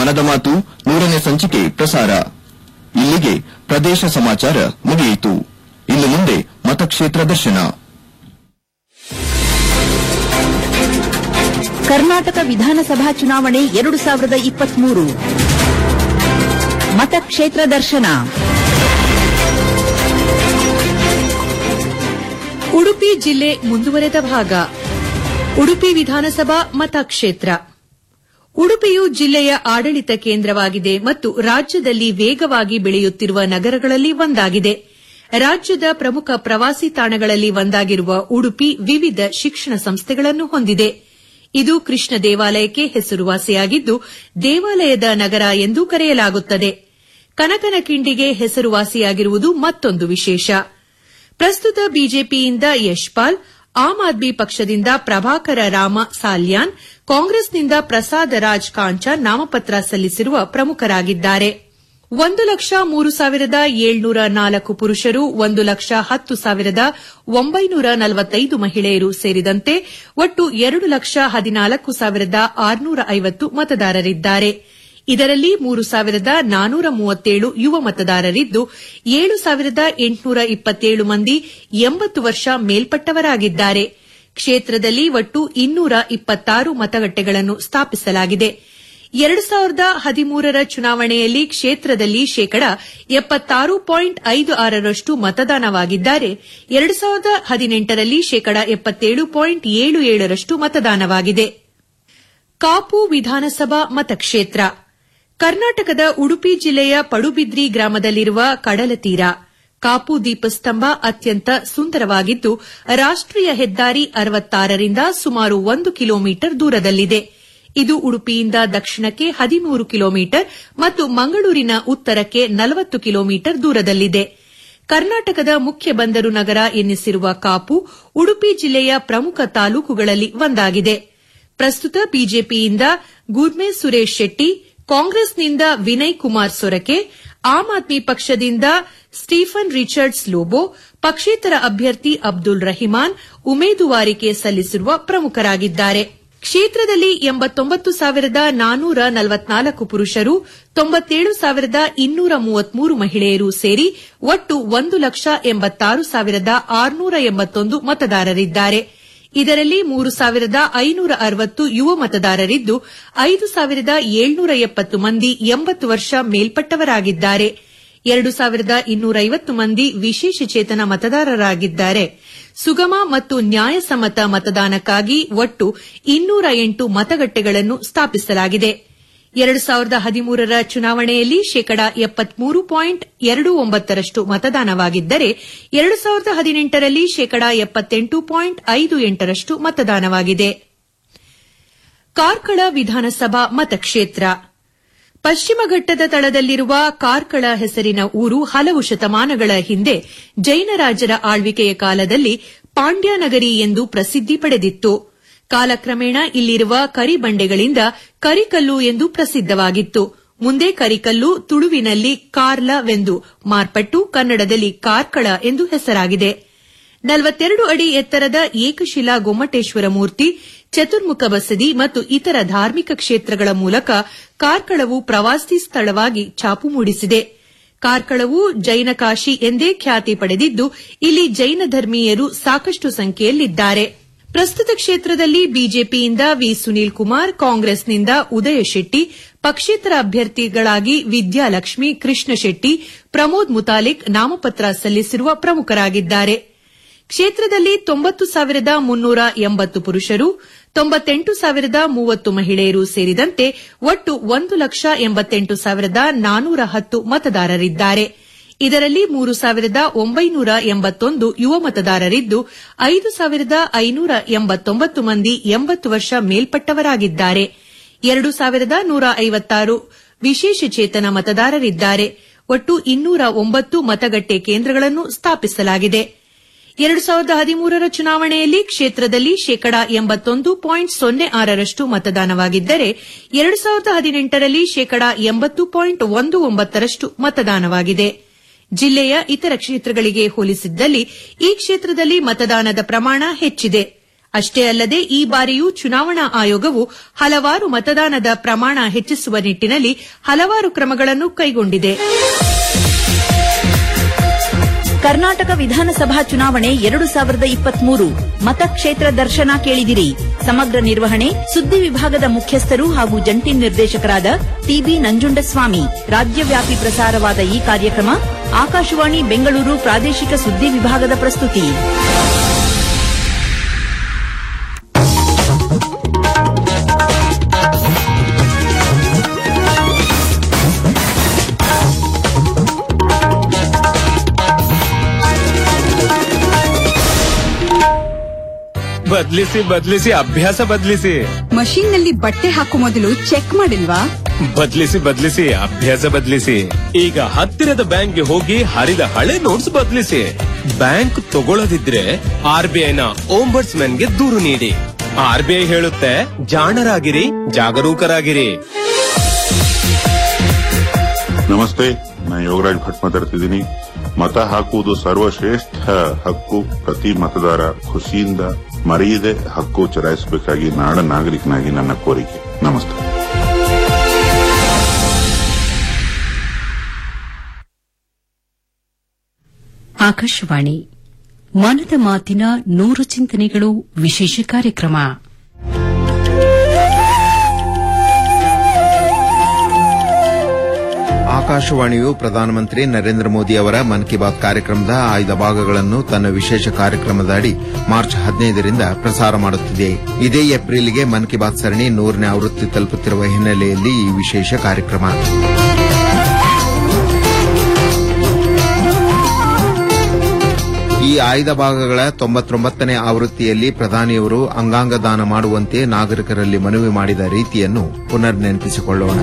ಮನದ ಮಾತು ನೂರನೇ ಸಂಚಿಕೆ ಪ್ರಸಾರ ಇಲ್ಲಿಗೆ ಪ್ರದೇಶ ಸಮಾಚಾರ ಮುಗಿಯಿತು ಇನ್ನು ಮುಂದೆ ಮತಕ್ಷೇತ್ರ ದರ್ಶನ ಕರ್ನಾಟಕ ವಿಧಾನಸಭಾ ಚುನಾವಣೆ ಎರಡು ಸಾವಿರದ ಇಪ್ಪತ್ಮೂರು ಮತಕ್ಷೇತ್ರ ದರ್ಶನ ಉಡುಪಿ ಜಿಲ್ಲೆ ಮುಂದುವರೆದ ಭಾಗ ಉಡುಪಿ ವಿಧಾನಸಭಾ ಮತಕ್ಷೇತ್ರ ಉಡುಪಿಯು ಜಿಲ್ಲೆಯ ಆಡಳಿತ ಕೇಂದ್ರವಾಗಿದೆ ಮತ್ತು ರಾಜ್ಯದಲ್ಲಿ ವೇಗವಾಗಿ ಬೆಳೆಯುತ್ತಿರುವ ನಗರಗಳಲ್ಲಿ ಒಂದಾಗಿದೆ ರಾಜ್ಯದ ಪ್ರಮುಖ ಪ್ರವಾಸಿ ತಾಣಗಳಲ್ಲಿ ಒಂದಾಗಿರುವ ಉಡುಪಿ ವಿವಿಧ ಶಿಕ್ಷಣ ಸಂಸ್ಥೆಗಳನ್ನು ಹೊಂದಿದೆ ಇದು ಕೃಷ್ಣ ದೇವಾಲಯಕ್ಕೆ ಹೆಸರುವಾಸಿಯಾಗಿದ್ದು ದೇವಾಲಯದ ನಗರ ಎಂದು ಕರೆಯಲಾಗುತ್ತದೆ ಕನಕನಕಿಂಡಿಗೆ ಹೆಸರುವಾಸಿಯಾಗಿರುವುದು ಮತ್ತೊಂದು ವಿಶೇಷ ಪ್ರಸ್ತುತ ಬಿಜೆಪಿಯಿಂದ ಯಶ್ಪಾಲ್ ಆಮ್ ಆದ್ಮಿ ಪಕ್ಷದಿಂದ ಪ್ರಭಾಕರ ರಾಮ ಸಾಲ್ಯಾನ್ ಕಾಂಗ್ರೆಸ್ನಿಂದ ಪ್ರಸಾದ ರಾಜ್ ಕಾಂಚಾ ನಾಮಪತ್ರ ಸಲ್ಲಿಸಿರುವ ಪ್ರಮುಖರಾಗಿದ್ದಾರೆ ಒಂದು ಲಕ್ಷ ಮೂರು ಸಾವಿರದ ಏಳ್ನೂರ ನಾಲ್ಕು ಪುರುಷರು ಒಂದು ಲಕ್ಷ ಹತ್ತು ಸಾವಿರದ ಒಂಬೈನೂರ ನಲವತ್ತೈದು ಮಹಿಳೆಯರು ಸೇರಿದಂತೆ ಒಟ್ಟು ಎರಡು ಲಕ್ಷ ಹದಿನಾಲ್ಕು ಸಾವಿರದ ಆರುನೂರ ಐವತ್ತು ಮತದಾರರಿದ್ದಾರೆ ಇದರಲ್ಲಿ ಮೂರು ಸಾವಿರದ ನಾನೂರ ಮೂವತ್ತೇಳು ಯುವ ಮತದಾರರಿದ್ದು ಏಳು ಸಾವಿರದ ಎಂಟುನೂರ ಇಪ್ಪತ್ತೇಳು ಮಂದಿ ಎಂಬತ್ತು ವರ್ಷ ಮೇಲ್ಪಟ್ಟವರಾಗಿದ್ದಾರೆ ಕ್ಷೇತ್ರದಲ್ಲಿ ಒಟ್ಟು ಇನ್ನೂರ ಇಪ್ಪತ್ತಾರು ಮತಗಟ್ಟೆಗಳನ್ನು ಸ್ಥಾಪಿಸಲಾಗಿದೆ ಎರಡು ಸಾವಿರದ ಹದಿಮೂರರ ಚುನಾವಣೆಯಲ್ಲಿ ಕ್ಷೇತ್ರದಲ್ಲಿ ಶೇಕಡ ಎಪ್ಪತ್ತಾರು ಪಾಯಿಂಟ್ ಐದು ಆರರಷ್ಟು ಮತದಾನವಾಗಿದ್ದರೆ ಎರಡು ಸಾವಿರದ ಹದಿನೆಂಟರಲ್ಲಿ ಶೇಕಡ ಎಪ್ಪತ್ತೇಳು ಪಾಯಿಂಟ್ ಏಳು ಏಳರಷ್ಟು ಮತದಾನವಾಗಿದೆ ಕಾಪು ವಿಧಾನಸಭಾ ಮತಕ್ಷೇತ್ರ ಕರ್ನಾಟಕದ ಉಡುಪಿ ಜಿಲ್ಲೆಯ ಪಡುಬಿದ್ರಿ ಗ್ರಾಮದಲ್ಲಿರುವ ಕಡಲತೀರ ಕಾಪು ದೀಪಸ್ತಂಭ ಅತ್ಯಂತ ಸುಂದರವಾಗಿದ್ದು ರಾಷ್ಟೀಯ ಹೆದ್ದಾರಿ ಅರವತ್ತಾರರಿಂದ ಸುಮಾರು ಒಂದು ಕಿಲೋಮೀಟರ್ ದೂರದಲ್ಲಿದೆ ಇದು ಉಡುಪಿಯಿಂದ ದಕ್ಷಿಣಕ್ಕೆ ಹದಿಮೂರು ಕಿಲೋಮೀಟರ್ ಮತ್ತು ಮಂಗಳೂರಿನ ಉತ್ತರಕ್ಕೆ ನಲವತ್ತು ಕಿಲೋಮೀಟರ್ ದೂರದಲ್ಲಿದೆ ಕರ್ನಾಟಕದ ಮುಖ್ಯ ಬಂದರು ನಗರ ಎನ್ನಿಸಿರುವ ಕಾಪು ಉಡುಪಿ ಜಿಲ್ಲೆಯ ಪ್ರಮುಖ ತಾಲೂಕುಗಳಲ್ಲಿ ಒಂದಾಗಿದೆ ಪ್ರಸ್ತುತ ಬಿಜೆಪಿಯಿಂದ ಗುರ್ಮೆ ಸುರೇಶ್ ಶೆಟ್ಟಿ ಕಾಂಗ್ರೆಸ್ನಿಂದ ವಿನಯ್ ಕುಮಾರ್ ಸೊರಕೆ ಆಮ್ ಆದ್ಮಿ ಪಕ್ಷದಿಂದ ಸ್ಟೀಫನ್ ರಿಚರ್ಡ್ಸ್ ಲೋಬೋ ಪಕ್ಷೇತರ ಅಭ್ಯರ್ಥಿ ಅಬ್ದುಲ್ ರಹಿಮಾನ್ ಉಮೇದುವಾರಿಕೆ ಸಲ್ಲಿಸಿರುವ ಪ್ರಮುಖರಾಗಿದ್ದಾರೆ ಕ್ಷೇತ್ರದಲ್ಲಿ ಎಂಬತ್ತೊಂಬತ್ತು ಸಾವಿರದ ನಾನೂರ ನಲವತ್ನಾಲ್ಕು ಪುರುಷರು ತೊಂಬತ್ತೇಳು ಸಾವಿರದ ಇನ್ನೂರ ಮೂವತ್ಮೂರು ಮಹಿಳೆಯರು ಸೇರಿ ಒಟ್ಟು ಒಂದು ಲಕ್ಷ ಎಂಬತ್ತಾರು ಸಾವಿರದ ಆರುನೂರ ಎಂಬತ್ತೊಂದು ಮತದಾರರಿದ್ದಾರೆ ಇದರಲ್ಲಿ ಮೂರು ಸಾವಿರದ ಐನೂರ ಅರವತ್ತು ಯುವ ಮತದಾರರಿದ್ದು ಐದು ಸಾವಿರದ ಏಳ್ನೂರ ಎಪ್ಪತ್ತು ಮಂದಿ ಎಂಬತ್ತು ವರ್ಷ ಮೇಲ್ಪಟ್ಟವರಾಗಿದ್ದಾರೆ ಎರಡು ಸಾವಿರದ ಇನ್ನೂರೈವತ್ತು ಮಂದಿ ವಿಶೇಷಚೇತನ ಮತದಾರರಾಗಿದ್ದಾರೆ ಸುಗಮ ಮತ್ತು ನ್ಯಾಯಸಮ್ಮತ ಮತದಾನಕ್ಕಾಗಿ ಒಟ್ಟು ಇನ್ನೂರ ಎಂಟು ಮತಗಟ್ಟೆಗಳನ್ನು ಸ್ಥಾಪಿಸಲಾಗಿದೆ ಎರಡು ಸಾವಿರದ ಹದಿಮೂರರ ಚುನಾವಣೆಯಲ್ಲಿ ಶೇಕಡಾ ಎಪ್ಪತ್ಮೂರು ಪಾಯಿಂಟ್ ಎರಡು ಒಂಬತ್ತರಷ್ಟು ಮತದಾನವಾಗಿದ್ದರೆ ಎರಡು ಸಾವಿರದ ಹದಿನೆಂಟರಲ್ಲಿ ಶೇಕಡಾ ಎಪ್ಪತ್ತೆಂಟು ಪಾಯಿಂಟ್ ಐದು ಎಂಟರಷ್ಟು ಮತದಾನವಾಗಿದೆ ಕಾರ್ಕಳ ವಿಧಾನಸಭಾ ಮತಕ್ಷೇತ್ರ ಪಶ್ಚಿಮ ಘಟ್ಟದ ತಳದಲ್ಲಿರುವ ಕಾರ್ಕಳ ಹೆಸರಿನ ಊರು ಹಲವು ಶತಮಾನಗಳ ಹಿಂದೆ ಜೈನರಾಜರ ಆಳ್ವಿಕೆಯ ಕಾಲದಲ್ಲಿ ಪಾಂಡ್ಯನಗರಿ ಎಂದು ಪ್ರಸಿದ್ಧಿ ಪಡೆದಿತ್ತು ಕಾಲಕ್ರಮೇಣ ಇಲ್ಲಿರುವ ಕರಿಬಂಡೆಗಳಿಂದ ಕರಿಕಲ್ಲು ಎಂದು ಪ್ರಸಿದ್ದವಾಗಿತ್ತು ಮುಂದೆ ಕರಿಕಲ್ಲು ತುಳುವಿನಲ್ಲಿ ಕಾರ್ಲವೆಂದು ಮಾರ್ಪಟ್ಟು ಕನ್ನಡದಲ್ಲಿ ಕಾರ್ಕಳ ಎಂದು ಹೆಸರಾಗಿದೆ ನಲವತ್ತೆರಡು ಅಡಿ ಎತ್ತರದ ಏಕಶಿಲಾ ಗೊಮ್ಮಟೇಶ್ವರ ಮೂರ್ತಿ ಚತುರ್ಮುಖ ಬಸದಿ ಮತ್ತು ಇತರ ಧಾರ್ಮಿಕ ಕ್ಷೇತ್ರಗಳ ಮೂಲಕ ಕಾರ್ಕಳವು ಪ್ರವಾಸಿ ಸ್ಥಳವಾಗಿ ಛಾಪು ಮೂಡಿಸಿದೆ ಕಾರ್ಕಳವು ಜೈನ ಕಾಶಿ ಎಂದೇ ಖ್ಯಾತಿ ಪಡೆದಿದ್ದು ಇಲ್ಲಿ ಜೈನ ಧರ್ಮೀಯರು ಸಾಕಷ್ಟು ಸಂಖ್ಯೆಯಲ್ಲಿದ್ದಾರೆ ಪ್ರಸ್ತುತ ಕ್ಷೇತ್ರದಲ್ಲಿ ಬಿಜೆಪಿಯಿಂದ ವಿ ಸುನೀಲ್ ಕುಮಾರ್ ಕಾಂಗ್ರೆಸ್ನಿಂದ ಉದಯ ಶೆಟ್ಟಿ ಪಕ್ಷೇತರ ಅಭ್ಯರ್ಥಿಗಳಾಗಿ ವಿದ್ಯಾಲಕ್ಷ್ಮಿ ಕೃಷ್ಣ ಶೆಟ್ಟಿ ಪ್ರಮೋದ್ ಮುತಾಲಿಕ್ ನಾಮಪತ್ರ ಸಲ್ಲಿಸಿರುವ ಪ್ರಮುಖರಾಗಿದ್ದಾರೆ ಕ್ಷೇತ್ರದಲ್ಲಿ ತೊಂಬತ್ತು ಸಾವಿರದ ಮುನ್ನೂರ ಎಂಬತ್ತು ಪುರುಷರು ತೊಂಬತ್ತೆಂಟು ಸಾವಿರದ ಮೂವತ್ತು ಮಹಿಳೆಯರು ಸೇರಿದಂತೆ ಒಟ್ಟು ಒಂದು ಲಕ್ಷ ಎಂಬತ್ತೆಂಟು ಸಾವಿರದ ನಾನೂರ ಹತ್ತು ಮತದಾರರಿದ್ದಾರೆ ಇದರಲ್ಲಿ ಮೂರು ಸಾವಿರದ ಒಂಬೈನೂರ ಎಂಬತ್ತೊಂದು ಯುವ ಮತದಾರರಿದ್ದು ಐದು ಸಾವಿರದ ಐನೂರ ಎಂಬತ್ತೊಂಬತ್ತು ಮಂದಿ ಎಂಬತ್ತು ವರ್ಷ ಮೇಲ್ಪಟ್ಟವರಾಗಿದ್ದಾರೆ ಎರಡು ಸಾವಿರದ ನೂರ ಐವತ್ತಾರು ವಿಶೇಷಚೇತನ ಮತದಾರರಿದ್ದಾರೆ ಒಟ್ಟು ಇನ್ನೂರ ಒಂಬತ್ತು ಮತಗಟ್ಟೆ ಕೇಂದ್ರಗಳನ್ನು ಸ್ಥಾಪಿಸಲಾಗಿದೆ ಎರಡು ಸಾವಿರದ ಹದಿಮೂರರ ಚುನಾವಣೆಯಲ್ಲಿ ಕ್ಷೇತ್ರದಲ್ಲಿ ಶೇಕಡಾ ಎಂಬತ್ತೊಂದು ಪಾಯಿಂಟ್ ಸೊನ್ನೆ ಆರರಷ್ಟು ಮತದಾನವಾಗಿದ್ದರೆ ಎರಡು ಸಾವಿರದ ಹದಿನೆಂಟರಲ್ಲಿ ಶೇಕಡಾ ಎಂಬತ್ತು ಪಾಯಿಂಟ್ ಒಂದು ಒಂಬತ್ತರಷ್ಟು ಮತದಾನವಾಗಿದೆ ಜಿಲ್ಲೆಯ ಇತರ ಕ್ಷೇತ್ರಗಳಿಗೆ ಹೋಲಿಸಿದ್ದಲ್ಲಿ ಈ ಕ್ಷೇತ್ರದಲ್ಲಿ ಮತದಾನದ ಪ್ರಮಾಣ ಹೆಚ್ಚಿದೆ ಅಷ್ಟೇ ಅಲ್ಲದೆ ಈ ಬಾರಿಯೂ ಚುನಾವಣಾ ಆಯೋಗವು ಹಲವಾರು ಮತದಾನದ ಪ್ರಮಾಣ ಹೆಚ್ಚಿಸುವ ನಿಟ್ಟಿನಲ್ಲಿ ಹಲವಾರು ಕ್ರಮಗಳನ್ನು ಕೈಗೊಂಡಿದೆ ಕರ್ನಾಟಕ ವಿಧಾನಸಭಾ ಚುನಾವಣೆ ಎರಡು ಸಾವಿರದ ಇಪ್ಪತ್ಮೂರು ಮತಕ್ಷೇತ್ರ ದರ್ಶನ ಕೇಳಿದಿರಿ ಸಮಗ್ರ ನಿರ್ವಹಣೆ ಸುದ್ದಿ ವಿಭಾಗದ ಮುಖ್ಯಸ್ಥರು ಹಾಗೂ ಜಂಟಿ ನಿರ್ದೇಶಕರಾದ ಟಿಬಿ ನಂಜುಂಡಸ್ವಾಮಿ ರಾಜ್ಯವ್ಯಾಪಿ ಪ್ರಸಾರವಾದ ಈ ಕಾರ್ಯಕ್ರಮ ಆಕಾಶವಾಣಿ ಬೆಂಗಳೂರು ಪ್ರಾದೇಶಿಕ ಸುದ್ದಿ ವಿಭಾಗದ ಪ್ರಸ್ತುತಿ ಬದ್ಲಿಸಿ ಬದ್ಲಿಸಿ ಅಭ್ಯಾಸ ಬದ್ಲಿಸಿ ಮಷೀನ್ ನಲ್ಲಿ ಬಟ್ಟೆ ಹಾಕೋ ಮೊದಲು ಚೆಕ್ ಮಾಡಿಲ್ವಾ ಬದ್ಲಿಸಿ ಬದ್ಲಿಸಿ ಅಭ್ಯಾಸ ಬದ್ಲಿಸಿ ಈಗ ಹತ್ತಿರದ ಬ್ಯಾಂಕ್ಗೆ ಹೋಗಿ ಹರಿದ ಹಳೆ ನೋಟ್ಸ್ ಬದ್ಲಿಸಿ ಬ್ಯಾಂಕ್ ತಗೊಳ್ಳದಿದ್ರೆ ಆರ್ ಬಿ ಐನ ಓಂಬರ್ಸ್ ಗೆ ದೂರು ನೀಡಿ ಆರ್ ಬಿ ಐ ಹೇಳುತ್ತೆ ಜಾಣರಾಗಿರಿ ಜಾಗರೂಕರಾಗಿರಿ ನಮಸ್ತೆ ನಾನು ಯೋಗರಾಜ್ ಭಟ್ ಮಾತಾಡ್ತಿದ್ದೀನಿ ಮತ ಹಾಕುವುದು ಸರ್ವಶ್ರೇಷ್ಠ ಹಕ್ಕು ಪ್ರತಿ ಮತದಾರ ಖುಷಿಯಿಂದ ಮರೆಯದೆ ಹಕ್ಕು ಚಲಾಯಿಸಬೇಕಾಗಿ ನಾಡ ನಾಗರಿಕನಾಗಿ ನನ್ನ ಕೋರಿಕೆ ನಮಸ್ತೆ ಆಕಾಶವಾಣಿ ಮನದ ಮಾತಿನ ನೂರು ಚಿಂತನೆಗಳು ವಿಶೇಷ ಕಾರ್ಯಕ್ರಮ ಆಕಾಶವಾಣಿಯು ಪ್ರಧಾನಮಂತ್ರಿ ನರೇಂದ್ರ ಮೋದಿ ಅವರ ಮನ್ ಕಿ ಬಾತ್ ಕಾರ್ಯಕ್ರಮದ ಆಯ್ದ ಭಾಗಗಳನ್ನು ತನ್ನ ವಿಶೇಷ ಕಾರ್ಯಕ್ರಮದ ಅಡಿ ಮಾರ್ಚ್ ಹದಿನೈದರಿಂದ ಪ್ರಸಾರ ಮಾಡುತ್ತಿದೆ ಇದೇ ಏಪ್ರಿಲ್ಗೆ ಮನ್ ಕಿ ಬಾತ್ ಸರಣಿ ನೂರನೇ ಆವೃತ್ತಿ ತಲುಪುತ್ತಿರುವ ಹಿನ್ನೆಲೆಯಲ್ಲಿ ಈ ವಿಶೇಷ ಕಾರ್ಯಕ್ರಮ ಈ ಆಯ್ದ ಭಾಗಗಳ ತೊಂಬತ್ತೊಂಬತ್ತನೇ ಆವೃತ್ತಿಯಲ್ಲಿ ಪ್ರಧಾನಿಯವರು ಅಂಗಾಂಗ ದಾನ ಮಾಡುವಂತೆ ನಾಗರಿಕರಲ್ಲಿ ಮನವಿ ಮಾಡಿದ ರೀತಿಯನ್ನು ಪುನರ್ ನೆನಪಿಸಿಕೊಳ್ಳೋಣ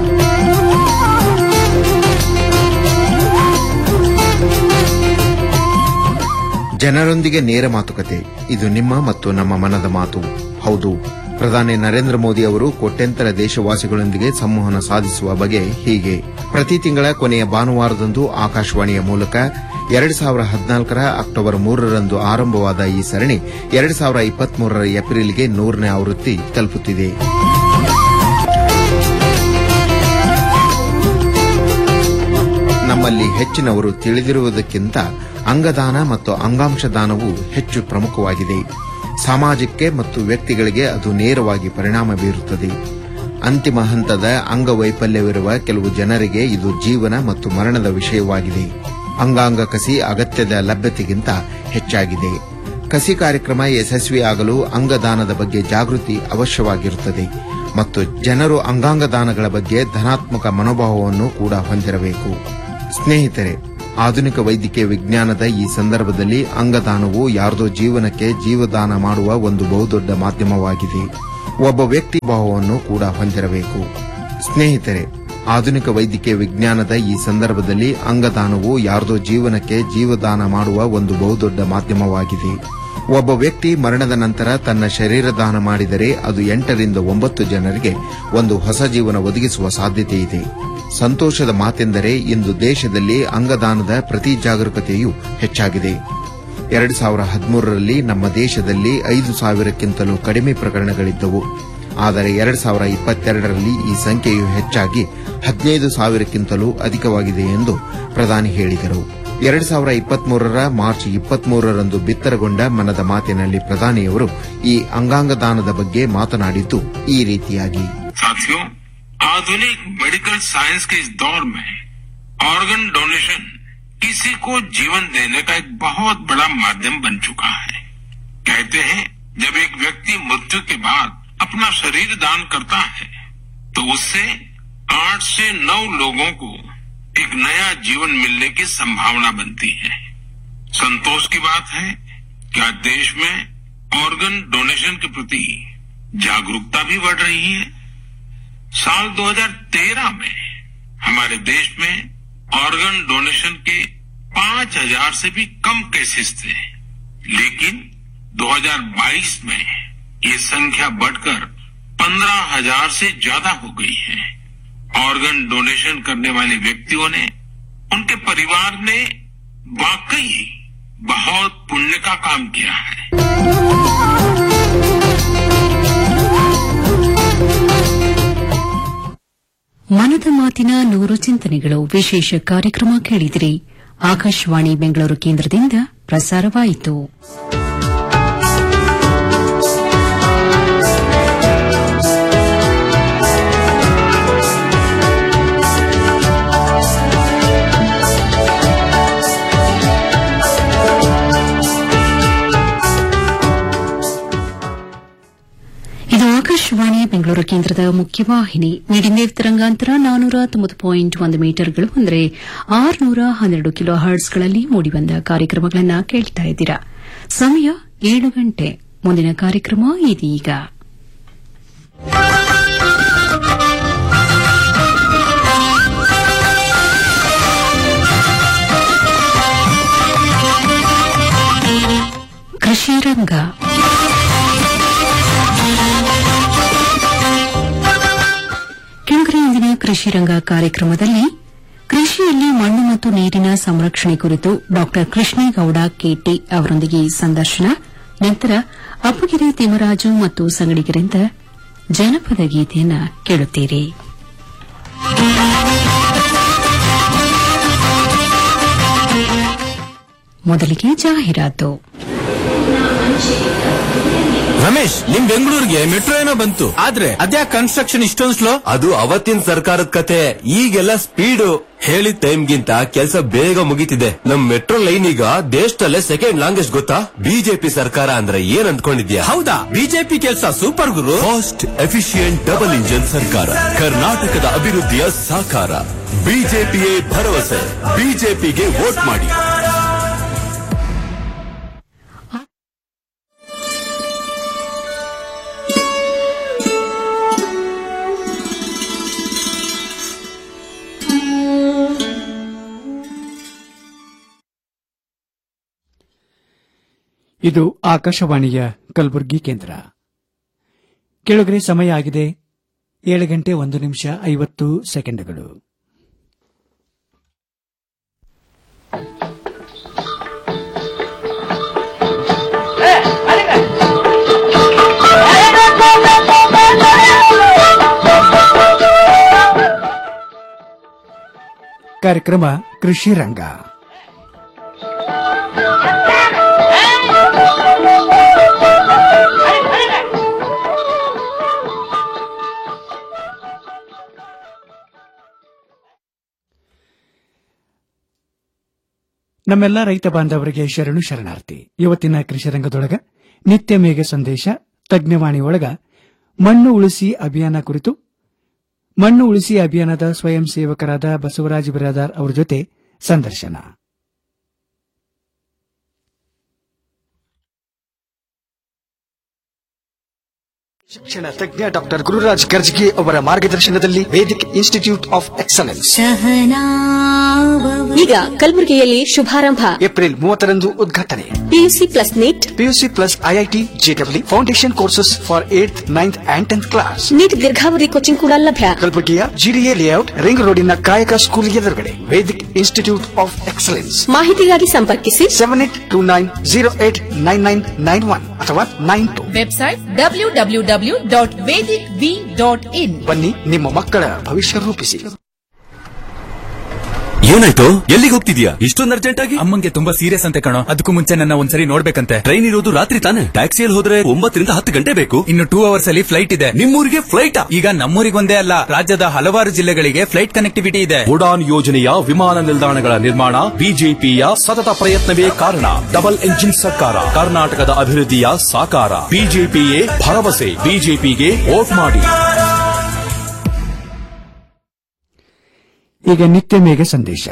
ಜನರೊಂದಿಗೆ ನೇರ ಮಾತುಕತೆ ಇದು ನಿಮ್ಮ ಮತ್ತು ನಮ್ಮ ಮನದ ಮಾತು ಹೌದು ಪ್ರಧಾನಿ ನರೇಂದ್ರ ಮೋದಿ ಅವರು ಕೋಟ್ಯಂತರ ದೇಶವಾಸಿಗಳೊಂದಿಗೆ ಸಂವಹನ ಸಾಧಿಸುವ ಬಗೆ ಹೀಗೆ ಪ್ರತಿ ತಿಂಗಳ ಕೊನೆಯ ಭಾನುವಾರದಂದು ಆಕಾಶವಾಣಿಯ ಮೂಲಕ ಎರಡು ಸಾವಿರ ಹದಿನಾಲ್ಕರ ಅಕ್ಟೋಬರ್ ಮೂರರಂದು ಆರಂಭವಾದ ಈ ಸರಣಿ ಎರಡು ಸಾವಿರ ಇಪ್ಪತ್ಮೂರರ ಏಪ್ರಿಲ್ಗೆ ನೂರನೇ ಆವೃತ್ತಿ ತಲುಪುತ್ತಿದೆ ನಮ್ಮಲ್ಲಿ ಹೆಚ್ಚಿನವರು ತಿಳಿದಿರುವುದಕ್ಕಿಂತ ಅಂಗದಾನ ಮತ್ತು ಅಂಗಾಂಶ ದಾನವು ಹೆಚ್ಚು ಪ್ರಮುಖವಾಗಿದೆ ಸಮಾಜಕ್ಕೆ ಮತ್ತು ವ್ಯಕ್ತಿಗಳಿಗೆ ಅದು ನೇರವಾಗಿ ಪರಿಣಾಮ ಬೀರುತ್ತದೆ ಅಂತಿಮ ಹಂತದ ಅಂಗವೈಫಲ್ಯವಿರುವ ಕೆಲವು ಜನರಿಗೆ ಇದು ಜೀವನ ಮತ್ತು ಮರಣದ ವಿಷಯವಾಗಿದೆ ಅಂಗಾಂಗ ಕಸಿ ಅಗತ್ಯದ ಲಭ್ಯತೆಗಿಂತ ಹೆಚ್ಚಾಗಿದೆ ಕಸಿ ಕಾರ್ಯಕ್ರಮ ಯಶಸ್ವಿಯಾಗಲು ಅಂಗದಾನದ ಬಗ್ಗೆ ಜಾಗೃತಿ ಅವಶ್ಯವಾಗಿರುತ್ತದೆ ಮತ್ತು ಜನರು ಅಂಗಾಂಗ ದಾನಗಳ ಬಗ್ಗೆ ಧನಾತ್ಮಕ ಮನೋಭಾವವನ್ನು ಕೂಡ ಹೊಂದಿರಬೇಕು ಸ್ನೇಹಿತರೆ ಆಧುನಿಕ ವೈದ್ಯಕೀಯ ವಿಜ್ಞಾನದ ಈ ಸಂದರ್ಭದಲ್ಲಿ ಅಂಗದಾನವು ಯಾರದೋ ಜೀವನಕ್ಕೆ ಜೀವದಾನ ಮಾಡುವ ಒಂದು ಬಹುದೊಡ್ಡ ಮಾಧ್ಯಮವಾಗಿದೆ ಒಬ್ಬ ವ್ಯಕ್ತಿ ಭಾವವನ್ನು ಕೂಡ ಹೊಂದಿರಬೇಕು ಸ್ನೇಹಿತರೆ ಆಧುನಿಕ ವೈದ್ಯಕೀಯ ವಿಜ್ಞಾನದ ಈ ಸಂದರ್ಭದಲ್ಲಿ ಅಂಗದಾನವು ಯಾರದೋ ಜೀವನಕ್ಕೆ ಜೀವದಾನ ಮಾಡುವ ಒಂದು ಬಹುದೊಡ್ಡ ಮಾಧ್ಯಮವಾಗಿದೆ ಒಬ್ಬ ವ್ಯಕ್ತಿ ಮರಣದ ನಂತರ ತನ್ನ ಶರೀರ ದಾನ ಮಾಡಿದರೆ ಅದು ಎಂಟರಿಂದ ಒಂಬತ್ತು ಜನರಿಗೆ ಒಂದು ಹೊಸ ಜೀವನ ಒದಗಿಸುವ ಸಾಧ್ಯತೆ ಇದೆ ಸಂತೋಷದ ಮಾತೆಂದರೆ ಇಂದು ದೇಶದಲ್ಲಿ ಅಂಗದಾನದ ಪ್ರತಿ ಜಾಗರೂಕತೆಯೂ ಹೆಚ್ಚಾಗಿದೆ ಎರಡು ಸಾವಿರ ಹದಿಮೂರರಲ್ಲಿ ನಮ್ಮ ದೇಶದಲ್ಲಿ ಐದು ಸಾವಿರಕ್ಕಿಂತಲೂ ಕಡಿಮೆ ಪ್ರಕರಣಗಳಿದ್ದವು ಆದರೆ ಎರಡು ಸಾವಿರ ಇಪ್ಪತ್ತೆರಡರಲ್ಲಿ ಈ ಸಂಖ್ಯೆಯು ಹೆಚ್ಚಾಗಿ ಹದಿನೈದು ಸಾವಿರಕ್ಕಿಂತಲೂ ಅಧಿಕವಾಗಿದೆ ಎಂದು ಪ್ರಧಾನಿ ಹೇಳಿದರು ಎರಡು ಸಾವಿರ ಇಪ್ಪತ್ಮೂರರ ಮಾರ್ಚ್ ಇಪ್ಪತ್ಮೂರರಂದು ಬಿತ್ತರಗೊಂಡ ಮನದ ಮಾತಿನಲ್ಲಿ ಪ್ರಧಾನಿಯವರು ಈ ಅಂಗಾಂಗ ದಾನದ ಬಗ್ಗೆ ಮಾತನಾಡಿದ್ದು ಈ ರೀತಿಯಾಗಿ साथियों आधुनिक मेडिकल साइंस के इस दौर में ऑर्गन डोनेशन किसी को जीवन देने का एक बहुत बड़ा माध्यम बन चुका है कहते हैं जब एक व्यक्ति मृत्यु के बाद अपना शरीर दान करता है तो उससे आठ से नौ लोगों को एक नया जीवन मिलने की संभावना बनती है संतोष की बात है कि आज देश में ऑर्गन डोनेशन के प्रति जागरूकता भी बढ़ रही है साल 2013 में हमारे देश में ऑर्गन डोनेशन के 5000 से भी कम केसेस थे लेकिन 2022 में ये संख्या बढ़कर 15000 से ज्यादा हो गई है ऑर्गन डोनेशन करने वाले व्यक्तियों ने उनके परिवार ने वाकई बहुत पुण्य का काम किया है ಮನದ ಮಾತಿನ ನೂರು ಚಿಂತನೆಗಳು ವಿಶೇಷ ಕಾರ್ಯಕ್ರಮ ಕೇಳಿದಿರಿ ಆಕಾಶವಾಣಿ ಬೆಂಗಳೂರು ಕೇಂದ್ರದಿಂದ ಪ್ರಸಾರವಾಯಿತು ಇದು ಆಕಾಶವಾಣಿ ಬೆಂಗಳೂರು ಕೇಂದ್ರದ ಮುಖ್ಯವಾಹಿನಿ ಮೀಡಿಯಂ ತರಂಗಾಂತರ ನಾನೂರ ತೊಂಬತ್ತು ಪಾಯಿಂಟ್ ಒಂದು ಮೀಟರ್ಗಳು ಅಂದರೆ ಆರುನೂರ ಹನ್ನೆರಡು ಕಿಲೋ ಹರ್ಟ್ಸ್ಗಳಲ್ಲಿ ಮೂಡಿಬಂದ ಕಾರ್ಯಕ್ರಮಗಳನ್ನು ಕೇಳ್ತಾ ಇದ್ದೀರಾ ಸಮಯ ಏಳು ಗಂಟೆ ಮುಂದಿನ ಕಾರ್ಯಕ್ರಮ ಇದೀಗ ಕೃಷಿ ರಂಗ ಕೆಳಗರೆ ಇಂದಿನ ಕೃಷಿ ರಂಗ ಕಾರ್ಯಕ್ರಮದಲ್ಲಿ ಕೃಷಿಯಲ್ಲಿ ಮಣ್ಣು ಮತ್ತು ನೀರಿನ ಸಂರಕ್ಷಣೆ ಕುರಿತು ಡಾ ಕೃಷ್ಣೇಗೌಡ ಕೆಟಿ ಅವರೊಂದಿಗೆ ಸಂದರ್ಶನ ನಂತರ ಅಪ್ಪಗಿರಿ ತಿಮ್ಮರಾಜು ಮತ್ತು ಸಂಗಡಿಗರಿಂದ ಜನಪದ ಗೀತೆಯನ್ನ ಕೇಳುತ್ತೀರಿ ಮೊದಲಿಗೆ ಜಾಹೀರಾತು ರಮೇಶ್ ನಿಮ್ ಬೆಂಗಳೂರಿಗೆ ಮೆಟ್ರೋ ಏನೋ ಬಂತು ಆದ್ರೆ ಅದ್ಯಾ ಕನ್ಸ್ಟ್ರಕ್ಷನ್ ಇಷ್ಟೊಂದು ಸ್ಲೋ ಅದು ಅವತ್ತಿನ ಸರ್ಕಾರದ ಕತೆ ಈಗೆಲ್ಲ ಸ್ಪೀಡ್ ಹೇಳಿದ ಟೈಮ್ಗಿಂತ ಕೆಲಸ ಬೇಗ ಮುಗಿತಿದೆ ನಮ್ ಮೆಟ್ರೋ ಲೈನ್ ಈಗ ದೇಶದಲ್ಲೇ ಸೆಕೆಂಡ್ ಲಾಂಗೆಸ್ಟ್ ಗೊತ್ತಾ ಬಿಜೆಪಿ ಸರ್ಕಾರ ಅಂದ್ರೆ ಏನ್ ಅಂದ್ಕೊಂಡಿದ್ಯಾ ಹೌದಾ ಬಿಜೆಪಿ ಕೆಲಸ ಸೂಪರ್ ಗುರು ಫಾಸ್ಟ್ ಎಫಿಷಿಯಂಟ್ ಡಬಲ್ ಇಂಜಿನ್ ಸರ್ಕಾರ ಕರ್ನಾಟಕದ ಅಭಿವೃದ್ಧಿಯ ಸಾಕಾರ ಬಿಜೆಪಿಯೇ ಭರವಸೆ ಬಿಜೆಪಿಗೆ ವೋಟ್ ಮಾಡಿ ಇದು ಆಕಾಶವಾಣಿಯ ಕಲಬುರಗಿ ಕೇಂದ್ರ ಕೆಳಗರೆ ಸಮಯ ಆಗಿದೆ ಏಳು ಗಂಟೆ ಒಂದು ನಿಮಿಷ ಐವತ್ತು ಸೆಕೆಂಡ್ಗಳು ಕಾರ್ಯಕ್ರಮ ಕೃಷಿ ರಂಗ ನಮ್ಮೆಲ್ಲ ರೈತ ಬಾಂಧವರಿಗೆ ಶರಣು ಶರಣಾರ್ಥಿ ಇವತ್ತಿನ ಕೃಷಿ ರಂಗದೊಳಗ ನಿತ್ಯ ಮೇಘ ಸಂದೇಶ ತಜ್ಞವಾಣಿ ಒಳಗ ಮಣ್ಣು ಉಳಿಸಿ ಅಭಿಯಾನ ಕುರಿತು ಮಣ್ಣು ಉಳಿಸಿ ಅಭಿಯಾನದ ಸ್ವಯಂ ಸೇವಕರಾದ ಬಸವರಾಜ ಬಿರಾದಾರ್ ಅವರ ಜೊತೆ ಸಂದರ್ಶನ ಶಿಕ್ಷಣ ತಜ್ಞ ಡಾಕ್ಟರ್ ಗುರುರಾಜ್ ಗರ್ಜ್ಗಿ ಅವರ ಮಾರ್ಗದರ್ಶನದಲ್ಲಿ ವೇದಿಕ್ ಇನ್ಸ್ಟಿಟ್ಯೂಟ್ ಆಫ್ ಎಕ್ಸಲೆನ್ಸ್ ಈಗ ಕಲಬುರಗಿಯಲ್ಲಿ ಶುಭಾರಂಭ ಏಪ್ರಿಲ್ ಮೂವತ್ತರಂದು ಉದ್ಘಾಟನೆ PUC plus NEET PUC plus IIT JW foundation courses for eight ninth and tenth class NEET ದೀರ್ಘಾವಧಿ ಕೋಚಿಂಗ್ ಕೂಡ ಲಭ್ಯ ಕಲಬುರಗಿಯ ಜಿಡಿಎ ಲೇಔಟ್ ರಿಂಗ್ ರೋಡಿನ ಕಾಯಕ ಸ್ಕೂಲ್ ಎದುರುಗಡೆ ವೇದಿಕ್ ಇನ್ಸ್ಟಿಟ್ಯೂಟ್ ಆಫ್ ಎಕ್ಸಲೆನ್ಸ್ ಮಾಹಿತಿಗಾಗಿ ಸಂಪರ್ಕಿಸಿ seven eight two nine zero eight nine nine nine one ಅಥವಾ nine two website W W W dot vedic V dot in ಬನ್ನಿ ನಿಮ್ಮ ಮಕ್ಕಳ ಭವಿಷ್ಯ ರೂಪಿಸಿ ಏನಾಯ್ತು ಎಲ್ಲಿಗೆ ಹೋಗ್ತಿದ್ಯಾ ಇಷ್ಟೊಂದು ಅರ್ಜೆಂಟ್ ಆಗಿ ಅಮ್ಮಂಗೆ ತುಂಬಾ ಸೀರಿಯಸ್ ಅಂತೆ ಕಣೋ ಅದಕ್ಕೂ ಮುಂಚೆ ನನ್ನ ಒಂದ್ಸರಿ ನೋಡ್ಬೇಕಂತೆ ಟ್ರೈನ್ ಇರೋದು ರಾತ್ರಿ ತಾನೆ ಟ್ಯಾಕ್ಸಿಯಲ್ಲಿ ಹೋದ್ರೆ ಒಂಬತ್ತರಿಂದ ಹತ್ತು ಗಂಟೆ ಬೇಕು ಇನ್ನು ಟೂ ಅವರ್ಸ್ ಅಲ್ಲಿ ಫ್ಲೈಟ್ ಇದೆ ನಿಮ್ಮೂರಿಗೆ ಫ್ಲೈಟ್ ಈಗ ನಮ್ಮೂರಿಗೊಂದೇ ಅಲ್ಲ ರಾಜ್ಯದ ಹಲವಾರು ಜಿಲ್ಲೆಗಳಿಗೆ ಫ್ಲೈಟ್ ಕನೆಕ್ಟಿವಿಟಿ ಇದೆ ಉಡಾನ್ ಯೋಜನೆಯ ವಿಮಾನ ನಿಲ್ದಾಣಗಳ ನಿರ್ಮಾಣ ಬಿಜೆಪಿಯ ಸತತ ಪ್ರಯತ್ನವೇ ಕಾರಣ ಡಬಲ್ ಎಂಜಿನ್ ಸರ್ಕಾರ ಕರ್ನಾಟಕದ ಅಭಿವೃದ್ಧಿಯ ಸಾಕಾರ ಬಿಜೆಪಿಯೇ ಭರವಸೆ ಬಿಜೆಪಿಗೆ ವೋಟ್ ಮಾಡಿ ಈಗ ನಿತ್ಯ ಮೇಘ ಸಂದೇಶ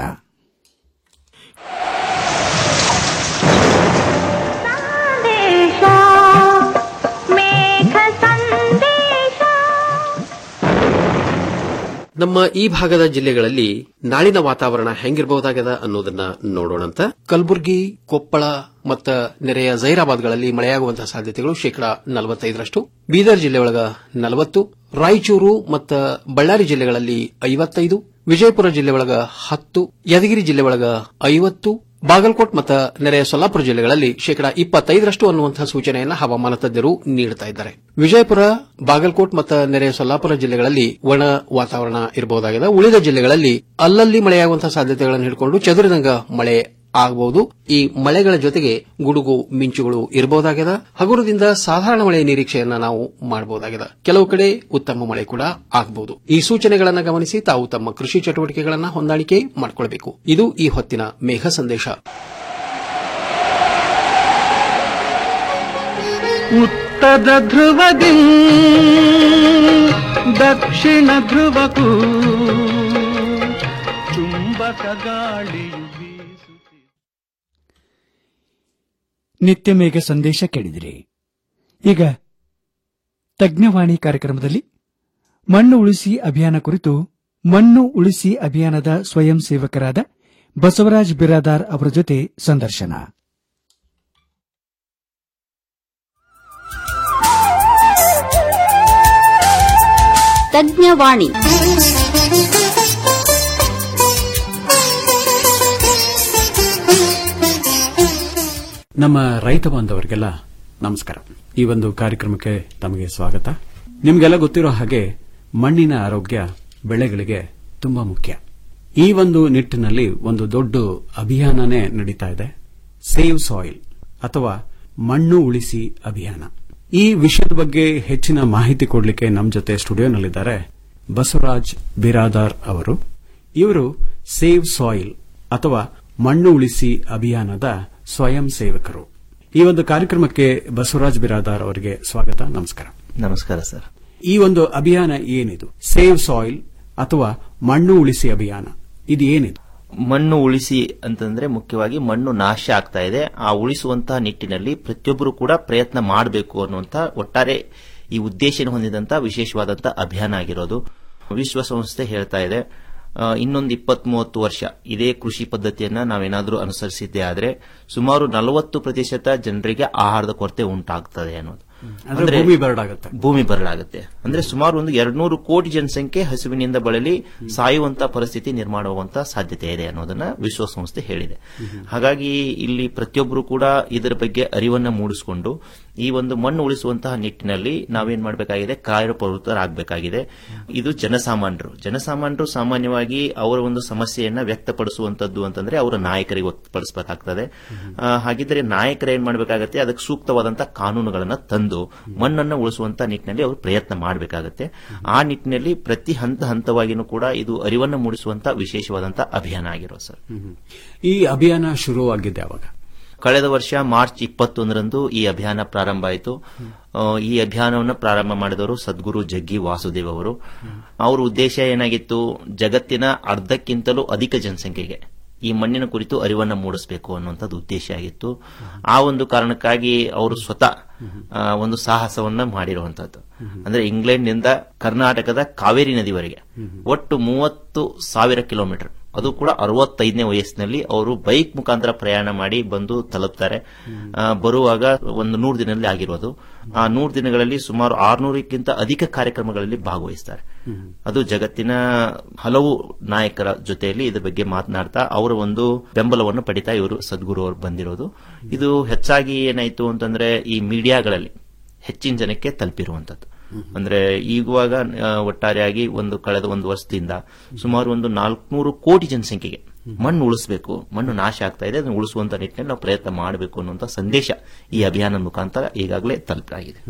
ನಮ್ಮ ಈ ಭಾಗದ ಜಿಲ್ಲೆಗಳಲ್ಲಿ ನಾಳಿನ ವಾತಾವರಣ ಹೆಂಗಿರಬಹುದಾಗದ ಅನ್ನೋದನ್ನ ನೋಡೋಣಂತ ಕಲಬುರಗಿ ಕೊಪ್ಪಳ ಮತ್ತ ನೆರೆಯ ಜೈರಾಬಾದ್ಗಳಲ್ಲಿ ಮಳೆಯಾಗುವಂತಹ ಸಾಧ್ಯತೆಗಳು ಶೇಕಡಾ ನಲವತ್ತೈದರಷ್ಟು ಬೀದರ್ ಜಿಲ್ಲೆ ಒಳಗ ನಲವತ್ತು ರಾಯಚೂರು ಮತ್ತ ಬಳ್ಳಾರಿ ಜಿಲ್ಲೆಗಳಲ್ಲಿ ಐವತ್ತೈದು ವಿಜಯಪುರ ಜಿಲ್ಲೆ ಒಳಗ ಹತ್ತು ಯಾದಗಿರಿ ಜಿಲ್ಲೆ ಒಳಗ ಐವತ್ತು ಬಾಗಲಕೋಟ್ ಮತ್ತು ನೆರೆಯ ಸೊಲ್ಲಾಪುರ ಜಿಲ್ಲೆಗಳಲ್ಲಿ ಶೇಕಡಾ ಇಪ್ಪತ್ತೈದರಷ್ಟು ಅನ್ನುವಂತಹ ಸೂಚನೆಯನ್ನು ಹವಾಮಾನ ತಜ್ಞರು ನೀಡುತ್ತಾ ಇದ್ದಾರೆ ವಿಜಯಪುರ ಬಾಗಲಕೋಟ್ ಮತ್ತು ನೆರೆಯ ಸೊಲ್ಲಾಪುರ ಜಿಲ್ಲೆಗಳಲ್ಲಿ ಒಣ ವಾತಾವರಣ ಇರಬಹುದಾಗಿದೆ ಉಳಿದ ಜಿಲ್ಲೆಗಳಲ್ಲಿ ಅಲ್ಲಲ್ಲಿ ಮಳೆಯಾಗುವಂತಹ ಸಾಧ್ಯತೆಗಳನ್ನು ಹಿಡ್ಕೊಂಡು ಚದುರಿದಂಗ ಮಳೆ ಆಗಬಹುದು ಈ ಮಳೆಗಳ ಜೊತೆಗೆ ಗುಡುಗು ಮಿಂಚುಗಳು ಇರಬಹುದಾಗಿದೆ ಹಗುರದಿಂದ ಸಾಧಾರಣ ಮಳೆಯ ನಿರೀಕ್ಷೆಯನ್ನ ನಾವು ಮಾಡಬಹುದಾಗಿದೆ ಕೆಲವು ಕಡೆ ಉತ್ತಮ ಮಳೆ ಕೂಡ ಆಗಬಹುದು ಈ ಸೂಚನೆಗಳನ್ನು ಗಮನಿಸಿ ತಾವು ತಮ್ಮ ಕೃಷಿ ಚಟುವಟಿಕೆಗಳನ್ನು ಹೊಂದಾಣಿಕೆ ಮಾಡಿಕೊಳ್ಳಬೇಕು ಇದು ಈ ಹೊತ್ತಿನ ಮೇಘ ಸಂದೇಶ ಉತ್ತರ ಧ್ರುವದಿ ದಕ್ಷಿಣ ಧ್ರುವಕ್ಕೂ ಚುಂಬಕ ಗಾಳಿಯು ನಿತ್ಯ ಮೇಘ ಸಂದೇಶ ಕೇಳಿದಿರಿ ಈಗ ತಜ್ಞವಾಣಿ ಕಾರ್ಯಕ್ರಮದಲ್ಲಿ ಮಣ್ಣು ಉಳಿಸಿ ಅಭಿಯಾನ ಕುರಿತು ಮಣ್ಣು ಉಳಿಸಿ ಅಭಿಯಾನದ ಸ್ವಯಂ ಸೇವಕರಾದ ಬಸವರಾಜ್ ಬಿರಾದಾರ್ ಅವರ ಜೊತೆ ಸಂದರ್ಶನ ತಜ್ಞವಾಣಿ ನಮ್ಮ ರೈತ ಬಾಂಧವರಿಗೆಲ್ಲ ನಮಸ್ಕಾರ ಈ ಒಂದು ಕಾರ್ಯಕ್ರಮಕ್ಕೆ ತಮಗೆ ಸ್ವಾಗತ ನಿಮಗೆಲ್ಲ ಗೊತ್ತಿರೋ ಹಾಗೆ ಮಣ್ಣಿನ ಆರೋಗ್ಯ ಬೆಳೆಗಳಿಗೆ ತುಂಬಾ ಮುಖ್ಯ ಈ ಒಂದು ನಿಟ್ಟಿನಲ್ಲಿ ಒಂದು ದೊಡ್ಡ ಅಭಿಯಾನನೇ ನಡೀತಾ ಇದೆ ಸೇವ್ ಸಾಯಿಲ್ ಅಥವಾ ಮಣ್ಣು ಉಳಿಸಿ ಅಭಿಯಾನ ಈ ವಿಷಯದ ಬಗ್ಗೆ ಹೆಚ್ಚಿನ ಮಾಹಿತಿ ಕೊಡಲಿಕ್ಕೆ ನಮ್ಮ ಜೊತೆ ಸ್ಟುಡಿಯೋನಲ್ಲಿದ್ದಾರೆ ಬಸವರಾಜ್ ಬಿರಾದಾರ್ ಅವರು ಇವರು ಸೇವ್ ಸಾಯಿಲ್ ಅಥವಾ ಮಣ್ಣು ಉಳಿಸಿ ಅಭಿಯಾನದ ಸ್ವಯಂ ಸೇವಕರು ಈ ಒಂದು ಕಾರ್ಯಕ್ರಮಕ್ಕೆ ಬಸವರಾಜ್ ಬಿರಾದಾರ್ ಅವರಿಗೆ ಸ್ವಾಗತ ನಮಸ್ಕಾರ ನಮಸ್ಕಾರ ಸರ್ ಈ ಒಂದು ಅಭಿಯಾನ ಏನಿದು ಸೇವ್ ಸಾಯಿಲ್ ಅಥವಾ ಮಣ್ಣು ಉಳಿಸಿ ಅಭಿಯಾನ ಇದು ಏನಿದು ಮಣ್ಣು ಉಳಿಸಿ ಅಂತಂದ್ರೆ ಮುಖ್ಯವಾಗಿ ಮಣ್ಣು ನಾಶ ಆಗ್ತಾ ಇದೆ ಆ ಉಳಿಸುವಂತಹ ನಿಟ್ಟಿನಲ್ಲಿ ಪ್ರತಿಯೊಬ್ಬರು ಕೂಡ ಪ್ರಯತ್ನ ಮಾಡಬೇಕು ಅನ್ನುವಂತ ಒಟ್ಟಾರೆ ಈ ಉದ್ದೇಶ ಹೊಂದಿದಂತ ವಿಶೇಷವಾದಂತಹ ಅಭಿಯಾನ ಆಗಿರೋದು ವಿಶ್ವಸಂಸ್ಥೆ ಹೇಳ್ತಾ ಇದೆ ಆ, ಇನ್ನೊಂದು ಇಪ್ಪತ್ತ್ ಮೂವತ್ತು ವರ್ಷ ಇದೇ ಕೃಷಿ ಪದ್ಧತಿಯನ್ನ ನಾವೇನಾದರೂ ಅನುಸರಿಸಿದ್ದೇ ಆದ್ರೆ ಸುಮಾರು ನಲವತ್ತು ಪ್ರತಿಶತ ಜನರಿಗೆ ಆಹಾರದ ಕೊರತೆ ಉಂಟಾಗ್ತದೆ ಅನ್ನೋದು ಅಂದ್ರೆ ಭೂಮಿ ಬರಡಾಗುತ್ತೆ ಭೂಮಿ ಬರಲಾಗುತ್ತೆ ಅಂದ್ರೆ ಸುಮಾರು ಒಂದು ಎರಡ್ನೂರು ಕೋಟಿ ಜನಸಂಖ್ಯೆ ಹಸುವಿನಿಂದ ಬಳಲಿ ಸಾಯುವಂತ ಪರಿಸ್ಥಿತಿ ನಿರ್ಮಾಣವಾಗುವಂತ ಸಾಧ್ಯತೆ ಇದೆ ಅನ್ನೋದನ್ನ ವಿಶ್ವಸಂಸ್ಥೆ ಹೇಳಿದೆ ಹಾಗಾಗಿ ಇಲ್ಲಿ ಪ್ರತಿಯೊಬ್ಬರು ಕೂಡ ಇದರ ಬಗ್ಗೆ ಅರಿವನ್ನ ಮೂಡಿಸಿಕೊಂಡು ಈ ಒಂದು ಮಣ್ಣು ಉಳಿಸುವಂತಹ ನಿಟ್ಟಿನಲ್ಲಿ ನಾವೇನ್ ಮಾಡಬೇಕಾಗಿದೆ ಕಾರ್ಯಪ್ರವೃತ್ತರಾಗಬೇಕಾಗಿದೆ ಇದು ಜನಸಾಮಾನ್ಯರು ಜನಸಾಮಾನ್ಯರು ಸಾಮಾನ್ಯವಾಗಿ ಅವರ ಒಂದು ಸಮಸ್ಯೆಯನ್ನ ವ್ಯಕ್ತಪಡಿಸುವಂತದ್ದು ಅಂತಂದ್ರೆ ಅವರ ನಾಯಕರಿಗೆ ವ್ಯಕ್ತಪಡಿಸಬೇಕಾಗ್ತದೆ ಆ, ಹಾಗಿದ್ರೆ ನಾಯಕರು ಏನ್ ಮಾಡಬೇಕಾಗತ್ತೆ ಅದಕ್ಕೆ ಸೂಕ್ತವಾದಂತಹ ಕಾನೂನುಗಳನ್ನ ತಂದು ಮಣ್ಣನ್ನು ಉಳಿಸುವಂತ ನಿಟ್ಟಿನಲ್ಲಿ ಅವರು ಪ್ರಯತ್ನ ಮಾಡಬೇಕಾಗತ್ತೆ ಆ ನಿಟ್ಟಿನಲ್ಲಿ ಪ್ರತಿ ಹಂತ ಹಂತವಾಗಿನೂ ಕೂಡ ಇದು ಅರಿವನ್ನ ಮೂಡಿಸುವಂತ ವಿಶೇಷವಾದಂತಹ ಅಭಿಯಾನ ಆಗಿರೋ ಸರ್ ಈ ಅಭಿಯಾನ ಶುರುವಾಗಿದ್ದೆ ಅವಾಗ ಕಳೆದ ವರ್ಷ ಮಾರ್ಚ್ ಇಪ್ಪತ್ತೊಂದರಂದು ಈ ಅಭಿಯಾನ ಪ್ರಾರಂಭ ಆಯಿತು ಆ, ಈ ಅಭಿಯಾನವನ್ನು ಪ್ರಾರಂಭ ಮಾಡಿದವರು ಸದ್ಗುರು ಜಗ್ಗಿ ವಾಸುದೇವ್ ಅವರು ಅವರ ಉದ್ದೇಶ ಏನಾಗಿತ್ತು ಜಗತ್ತಿನ ಅರ್ಧಕ್ಕಿಂತಲೂ ಅಧಿಕ ಜನಸಂಖ್ಯೆಗೆ ಈ ಮಣ್ಣಿನ ಕುರಿತು ಅರಿವನ್ನ ಮೂಡಿಸಬೇಕು ಅನ್ನುವಂಥದ್ದು ಉದ್ದೇಶ ಆಗಿತ್ತು ಆ ಒಂದು ಕಾರಣಕ್ಕಾಗಿ ಅವರು ಸ್ವತಃ ಆ, ಒಂದು ಸಾಹಸವನ್ನ ಮಾಡಿರುವಂತದ್ದು ಅಂದ್ರೆ ಇಂಗ್ಲೆಂಡ್ನಿಂದ ಕರ್ನಾಟಕದ ಕಾವೇರಿ ನದಿವರೆಗೆ ಒಟ್ಟು ಮೂವತ್ತು ಸಾವಿರ ಕಿಲೋಮೀಟರ್ ಅದು ಕೂಡ ಅರವತ್ತೈದನೇ ವಯಸ್ಸಿನಲ್ಲಿ ಅವರು ಬೈಕ್ ಮುಖಾಂತರ ಪ್ರಯಾಣ ಮಾಡಿ ಬಂದು ತಲುಪ್ತಾರೆ ಆ, ಬರುವಾಗ ಒಂದು ನೂರು ದಿನದಲ್ಲಿ ಆಗಿರೋದು ಆ ನೂರು ದಿನಗಳಲ್ಲಿ ಸುಮಾರು ಆರ್ನೂರಕ್ಕಿಂತ ಅಧಿಕ ಕಾರ್ಯಕ್ರಮಗಳಲ್ಲಿ ಭಾಗವಹಿಸ್ತಾರೆ ಅದು ಜಗತ್ತಿನ ಹಲವು ನಾಯಕರ ಜೊತೆಯಲ್ಲಿ ಇದ್ರ ಬಗ್ಗೆ ಮಾತನಾಡ್ತಾ ಅವರ ಒಂದು ಬೆಂಬಲವನ್ನು ಪಡಿತಾ ಇವರು ಸದ್ಗುರು ಅವರು ಬಂದಿರೋದು ಇದು ಹೆಚ್ಚಾಗಿ ಏನಾಯ್ತು ಅಂತಂದ್ರೆ ಈ ಮೀಡಿಯಾಗಳಲ್ಲಿ ಹೆಚ್ಚಿನ ಜನಕ್ಕೆ ತಲುಪಿರುವಂತದ್ದು ಅಂದ್ರೆ ಈಗುವಾಗ ಆ, ಒಟ್ಟಾರೆಯಾಗಿ ಒಂದು ಕಳೆದ ಒಂದು ವರ್ಷದಿಂದ ಸುಮಾರು ಒಂದು ನಾಲ್ಕುನೂರು ಕೋಟಿ ಜನಸಂಖ್ಯೆಗೆ ಮಣ್ಣು ಉಳಿಸಬೇಕು ಮಣ್ಣು ನಾಶ ಆಗ್ತಾ ಇದೆ ಅದನ್ನು ಉಳಿಸುವಂತ ನಿಟ್ಟಿನಲ್ಲಿ ನಾವು ಪ್ರಯತ್ನ ಮಾಡಬೇಕು ಅನ್ನುವಂತ ಸಂದೇಶ ಈ ಅಭಿಯಾನ ಮುಖಾಂತರ ಈಗಾಗಲೇ ತಲುಪಾಗಿದೆ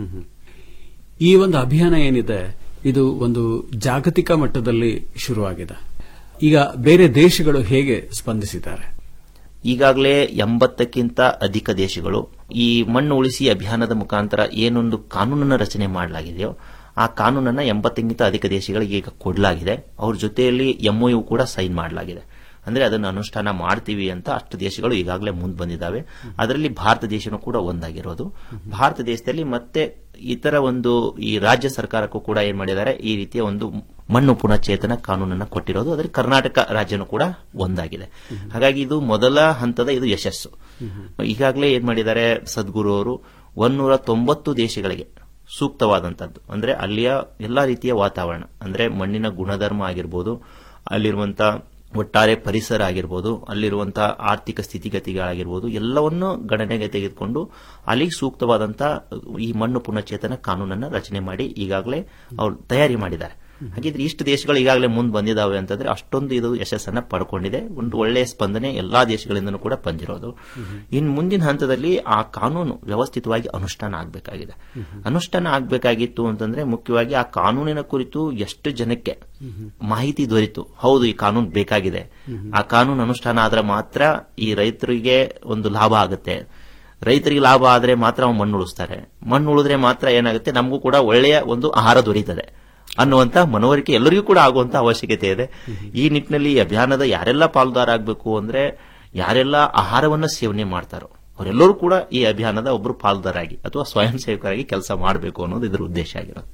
ಈ ಒಂದು ಅಭಿಯಾನ ಏನಿದೆ ಇದು ಒಂದು ಜಾಗತಿಕ ಮಟ್ಟದಲ್ಲಿ ಶುರುವಾಗಿದೆ ಈಗ ಬೇರೆ ದೇಶಗಳು ಹೇಗೆ ಸ್ಪಂದಿಸಿದ್ದಾರೆ ಈಗಾಗಲೇ ಎಂಬತ್ತಕ್ಕಿಂತ ಅಧಿಕ ದೇಶಗಳು ಈ ಮಣ್ಣು ಉಳಿಸಿ ಅಭಿಯಾನದ ಮುಖಾಂತರ ಏನೊಂದು ಕಾನೂನನ್ನ ರಚನೆ ಮಾಡಲಾಗಿದೆಯೋ ಆ ಕಾನೂನನ್ನ ಎಂಬತ್ತಕ್ಕಿಂತ ಅಧಿಕ ದೇಶಗಳಿಗೆ ಈಗ ಕೊಡಲಾಗಿದೆ ಅವ್ರ ಜೊತೆಯಲ್ಲಿ ಎಂಒಯು ಕೂಡ ಸೈನ್ ಮಾಡಲಾಗಿದೆ ಅಂದ್ರೆ ಅದನ್ನು ಅನುಷ್ಠಾನ ಮಾಡ್ತೀವಿ ಅಂತ ಅಷ್ಟು ದೇಶಗಳು ಈಗಾಗಲೇ ಮುಂದೆ ಬಂದಿದ್ದಾವೆ ಅದರಲ್ಲಿ ಭಾರತ ದೇಶನೂ ಕೂಡ ಒಂದಾಗಿರೋದು ಭಾರತ ದೇಶದಲ್ಲಿ ಮತ್ತೆ ಇತರ ಒಂದು ಈ ರಾಜ್ಯ ಸರ್ಕಾರಕ್ಕೂ ಕೂಡ ಏನ್ ಮಾಡಿದ್ದಾರೆ ಈ ರೀತಿಯ ಒಂದು ಮಣ್ಣು ಪುನಶ್ಚೇತನ ಕಾನೂನನ್ನ ಕೊಟ್ಟಿರೋದು ಅದರಲ್ಲಿ ಕರ್ನಾಟಕ ರಾಜ್ಯನೂ ಕೂಡ ಒಂದಾಗಿದೆ ಹಾಗಾಗಿ ಇದು ಮೊದಲ ಹಂತದ ಇದು ಯಶಸ್ಸು ಈಗಾಗಲೇ ಏನ್ ಮಾಡಿದ್ದಾರೆ ಸದ್ಗುರು ಅವರು ಒನ್ನೂರ ತೊಂಬತ್ತು ದೇಶಗಳಿಗೆ ಸೂಕ್ತವಾದಂತದ್ದು ಅಂದ್ರೆ ಅಲ್ಲಿಯ ಎಲ್ಲಾ ರೀತಿಯ ವಾತಾವರಣ ಅಂದ್ರೆ ಮಣ್ಣಿನ ಗುಣಧರ್ಮ ಆಗಿರ್ಬೋದು ಅಲ್ಲಿರುವಂತ ಒಟ್ಟಾರೆ ಪರಿಸರ ಆಗಿರ್ಬೋದು ಅಲ್ಲಿರುವಂತಹ ಆರ್ಥಿಕ ಸ್ಥಿತಿಗತಿಗಳಾಗಿರ್ಬೋದು ಎಲ್ಲವನ್ನೂ ಗಣನೆಗೆ ತೆಗೆದುಕೊಂಡು ಅಲ್ಲಿಗೆ ಸೂಕ್ತವಾದಂತಹ ಈ ಮಣ್ಣು ಪುನಶ್ಚೇತನ ಕಾನೂನನ್ನ ರಚನೆ ಮಾಡಿ ಈಗಾಗಲೇ ಅವರು ತಯಾರಿ ಮಾಡಿದ್ದಾರೆ ಹಾಗಿದ್ರೆ ಇಷ್ಟು ದೇಶಗಳು ಈಗಾಗಲೇ ಮುಂದೆ ಬಂದಿದ್ದಾವೆ ಅಂತಂದ್ರೆ ಅಷ್ಟೊಂದು ಇದು ಯಶಸ್ಸನ್ನ ಪಡ್ಕೊಂಡಿದೆ ಒಂದು ಒಳ್ಳೆಯ ಸ್ಪಂದನೆ ಎಲ್ಲಾ ದೇಶಗಳಿಂದನೂ ಕೂಡ ಬಂದಿರೋದು ಇನ್ನು ಮುಂದಿನ ಹಂತದಲ್ಲಿ ಆ ಕಾನೂನು ವ್ಯವಸ್ಥಿತವಾಗಿ ಅನುಷ್ಠಾನ ಆಗಬೇಕಾಗಿದೆ ಅನುಷ್ಠಾನ ಆಗಬೇಕಾಗಿತ್ತು ಅಂತಂದ್ರೆ ಮುಖ್ಯವಾಗಿ ಆ ಕಾನೂನಿನ ಕುರಿತು ಎಷ್ಟು ಜನಕ್ಕೆ ಮಾಹಿತಿ ದೊರೆತು ಹೌದು ಈ ಕಾನೂನು ಬೇಕಾಗಿದೆ ಆ ಕಾನೂನು ಅನುಷ್ಠಾನ ಆದ್ರೆ ಮಾತ್ರ ಈ ರೈತರಿಗೆ ಒಂದು ಲಾಭ ಆಗುತ್ತೆ ರೈತರಿಗೆ ಲಾಭ ಆದ್ರೆ ಮಾತ್ರ ಅವ್ರು ಮಣ್ಣು ಉಳಿಸ್ತಾರೆ ಮಣ್ಣು ಉಳಿದ್ರೆ ಮಾತ್ರ ಏನಾಗುತ್ತೆ ನಮಗೂ ಕೂಡ ಒಳ್ಳೆಯ ಒಂದು ಆಹಾರ ದೊರೀತದೆ ಅನ್ನುವಂತ ಮನವರಿಕೆ ಎಲ್ಲರಿಗೂ ಕೂಡ ಆಗುವಂತ ಅವಶ್ಯಕತೆ ಇದೆ ಈ ನಿಟ್ಟಿನಲ್ಲಿ ಈ ಅಭಿಯಾನದ ಯಾರೆಲ್ಲ ಪಾಲ್ದಾರ ಆಗಬೇಕು ಅಂದ್ರೆ ಯಾರೆಲ್ಲ ಆಹಾರವನ್ನ ಸೇವನೆ ಮಾಡ್ತಾರೋ ಅವರೆಲ್ಲರೂ ಕೂಡ ಈ ಅಭಿಯಾನದ ಒಬ್ಬರು ಪಾಲ್ದಾರಾಗಿ ಅಥವಾ ಸ್ವಯಂ ಸೇವಕರಾಗಿ ಕೆಲಸ ಮಾಡಬೇಕು ಅನ್ನೋದು ಇದರ ಉದ್ದೇಶ ಆಗಿರೋದು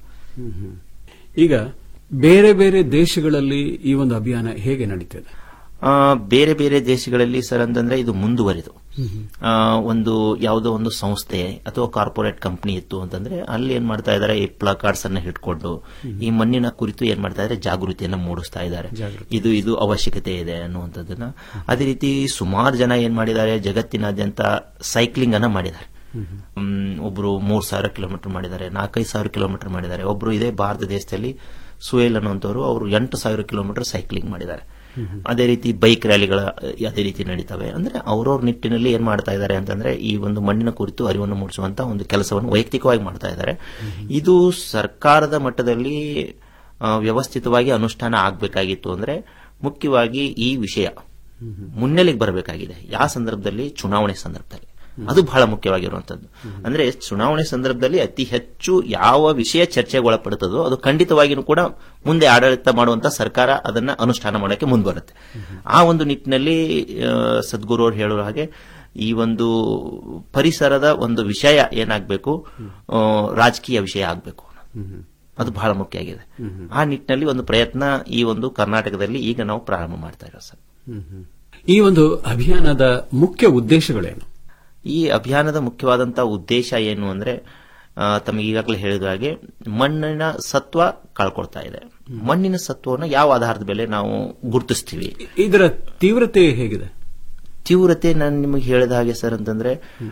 ಈಗ ಬೇರೆ ಬೇರೆ ದೇಶಗಳಲ್ಲಿ ಈ ಒಂದು ಅಭಿಯಾನ ಹೇಗೆ ನಡೀತಿದೆ ಆ, ಬೇರೆ ಬೇರೆ ದೇಶಗಳಲ್ಲಿ ಸರ್ ಅಂತಂದ್ರೆ ಇದು ಮುಂದುವರಿದು ಆ, ಒಂದು ಯಾವುದೋ ಒಂದು ಸಂಸ್ಥೆ ಅಥವಾ ಕಾರ್ಪೊರೇಟ್ ಕಂಪನಿ ಇತ್ತು ಅಂತಂದ್ರೆ ಅಲ್ಲಿ ಏನ್ ಮಾಡ್ತಾ ಇದ್ದಾರೆ ಈ ಪ್ಲಕಾರ್ಡ್ಸ್ ಅನ್ನ ಇಟ್ಕೊಂಡು ಈ ಮಣ್ಣಿನ ಕುರಿತು ಏನ್ ಮಾಡ್ತಾ ಇದ್ದಾರೆ ಜಾಗೃತಿಯನ್ನ ಮೂಡಿಸ್ತಾ ಇದ್ದಾರೆ ಇದು ಇದು ಅವಶ್ಯಕತೆ ಇದೆ ಅನ್ನುವಂಥದ್ದನ್ನ ಅದೇ ರೀತಿ ಸುಮಾರು ಜನ ಏನ್ ಮಾಡಿದ್ದಾರೆ ಜಗತ್ತಿನಾದ್ಯಂತ ಸೈಕ್ಲಿಂಗ್ ಅನ್ನ ಮಾಡಿದ್ದಾರೆ ಹ್ಮ್, ಒಬ್ರು ಮೂರ್ ಸಾವಿರ ಕಿಲೋಮೀಟರ್ ಮಾಡಿದ್ದಾರೆ ನಾಲ್ಕೈದು ಸಾವಿರ ಕಿಲೋಮೀಟರ್ ಮಾಡಿದ್ದಾರೆ ಒಬ್ರು ಇದೇ ಭಾರತ ದೇಶದಲ್ಲಿ ಸುಯೇಲ್ ಅನ್ನುವಂಥವ್ರು ಅವರು ಎಂಟು ಸಾವಿರ ಕಿಲೋಮೀಟರ್ ಸೈಕ್ಲಿಂಗ್ ಮಾಡಿದ್ದಾರೆ ಅದೇ ರೀತಿ ಬೈಕ್ ರ್ಯಾಲಿಗಳ ಅದೇ ರೀತಿ ನಡೀತವೆ ಅಂದ್ರೆ ಅವ್ರವ್ರ ನಿಟ್ಟಿನಲ್ಲಿ ಏನ್ ಮಾಡ್ತಾ ಇದ್ದಾರೆ ಅಂತಂದ್ರೆ ಈ ಒಂದು ಮಣ್ಣಿನ ಕುರಿತು ಅರಿವನ್ನು ಮೂಡಿಸುವಂತ ಒಂದು ಕೆಲಸವನ್ನು ವೈಯಕ್ತಿಕವಾಗಿ ಮಾಡ್ತಾ ಇದ್ದಾರೆ ಇದು ಸರ್ಕಾರದ ಮಟ್ಟದಲ್ಲಿ ಆ, ವ್ಯವಸ್ಥಿತವಾಗಿ ಅನುಷ್ಠಾನ ಆಗಬೇಕಾಗಿತ್ತು ಅಂದ್ರೆ ಮುಖ್ಯವಾಗಿ ಈ ವಿಷಯ ಮುನ್ನೆಲೆಗೆ ಬರಬೇಕಾಗಿದೆ ಯಾವ ಸಂದರ್ಭದಲ್ಲಿ ಚುನಾವಣೆ ಸಂದರ್ಭದಲ್ಲಿ ಅದು ಬಹಳ ಮುಖ್ಯವಾಗಿರುವಂತದ್ದು ಅಂದ್ರೆ ಚುನಾವಣೆ ಸಂದರ್ಭದಲ್ಲಿ ಅತಿ ಹೆಚ್ಚು ಯಾವ ವಿಷಯ ಚರ್ಚೆಗೆ ಒಳಪಡುತ್ತದೋ ಅದು ಖಂಡಿತವಾಗಿಯೂ ಕೂಡ ಮುಂದೆ ಆಡಳಿತ ಮಾಡುವಂತ ಸರ್ಕಾರ ಅದನ್ನ ಅನುಷ್ಠಾನ ಮಾಡೋಕೆ ಮುಂದುವರುತ್ತೆ ಆ ಒಂದು ನಿಟ್ಟಿನಲ್ಲಿ ಆ, ಸದ್ಗುರು ಅವರು ಹೇಳುವ ಹಾಗೆ ಈ ಒಂದು ಪರಿಸರದ ಒಂದು ವಿಷಯ ಏನಾಗಬೇಕು ರಾಜಕೀಯ ವಿಷಯ ಆಗಬೇಕು ಅದು ಬಹಳ ಮುಖ್ಯ ಆಗಿದೆ ಆ ನಿಟ್ಟಿನಲ್ಲಿ ಒಂದು ಪ್ರಯತ್ನ ಈ ಒಂದು ಕರ್ನಾಟಕದಲ್ಲಿ ಈಗ ನಾವು ಪ್ರಾರಂಭ ಮಾಡ್ತಾ ಇರೋ ಸರ್ ಈ ಒಂದು ಅಭಿಯಾನದ ಮುಖ್ಯ ಉದ್ದೇಶಗಳೇನು ಈ ಅಭಿಯಾನದ ಮುಖ್ಯವಾದಂತಹ ಉದ್ದೇಶ ಏನು ಅಂದ್ರೆ ಆ, ತಮಗೆ ಈಗಾಗಲೇ ಹೇಳಿದ ಹಾಗೆ ಮಣ್ಣಿನ ಸತ್ವ ಕಳ್ಕೊಳ್ತಾ ಇದೆ ಮಣ್ಣಿನ ಸತ್ವವನ್ನು ಯಾವ ಆಧಾರದ ಮೇಲೆ ನಾವು ಗುರುತಿಸ್ತೀವಿ ಇದರ ತೀವ್ರತೆ ಹೇಗಿದೆ ತೀವ್ರತೆ ನಾನು ನಿಮಗೆ ಹೇಳಿದ ಹಾಗೆ ಸರ್ ಅಂತಂದ್ರೆ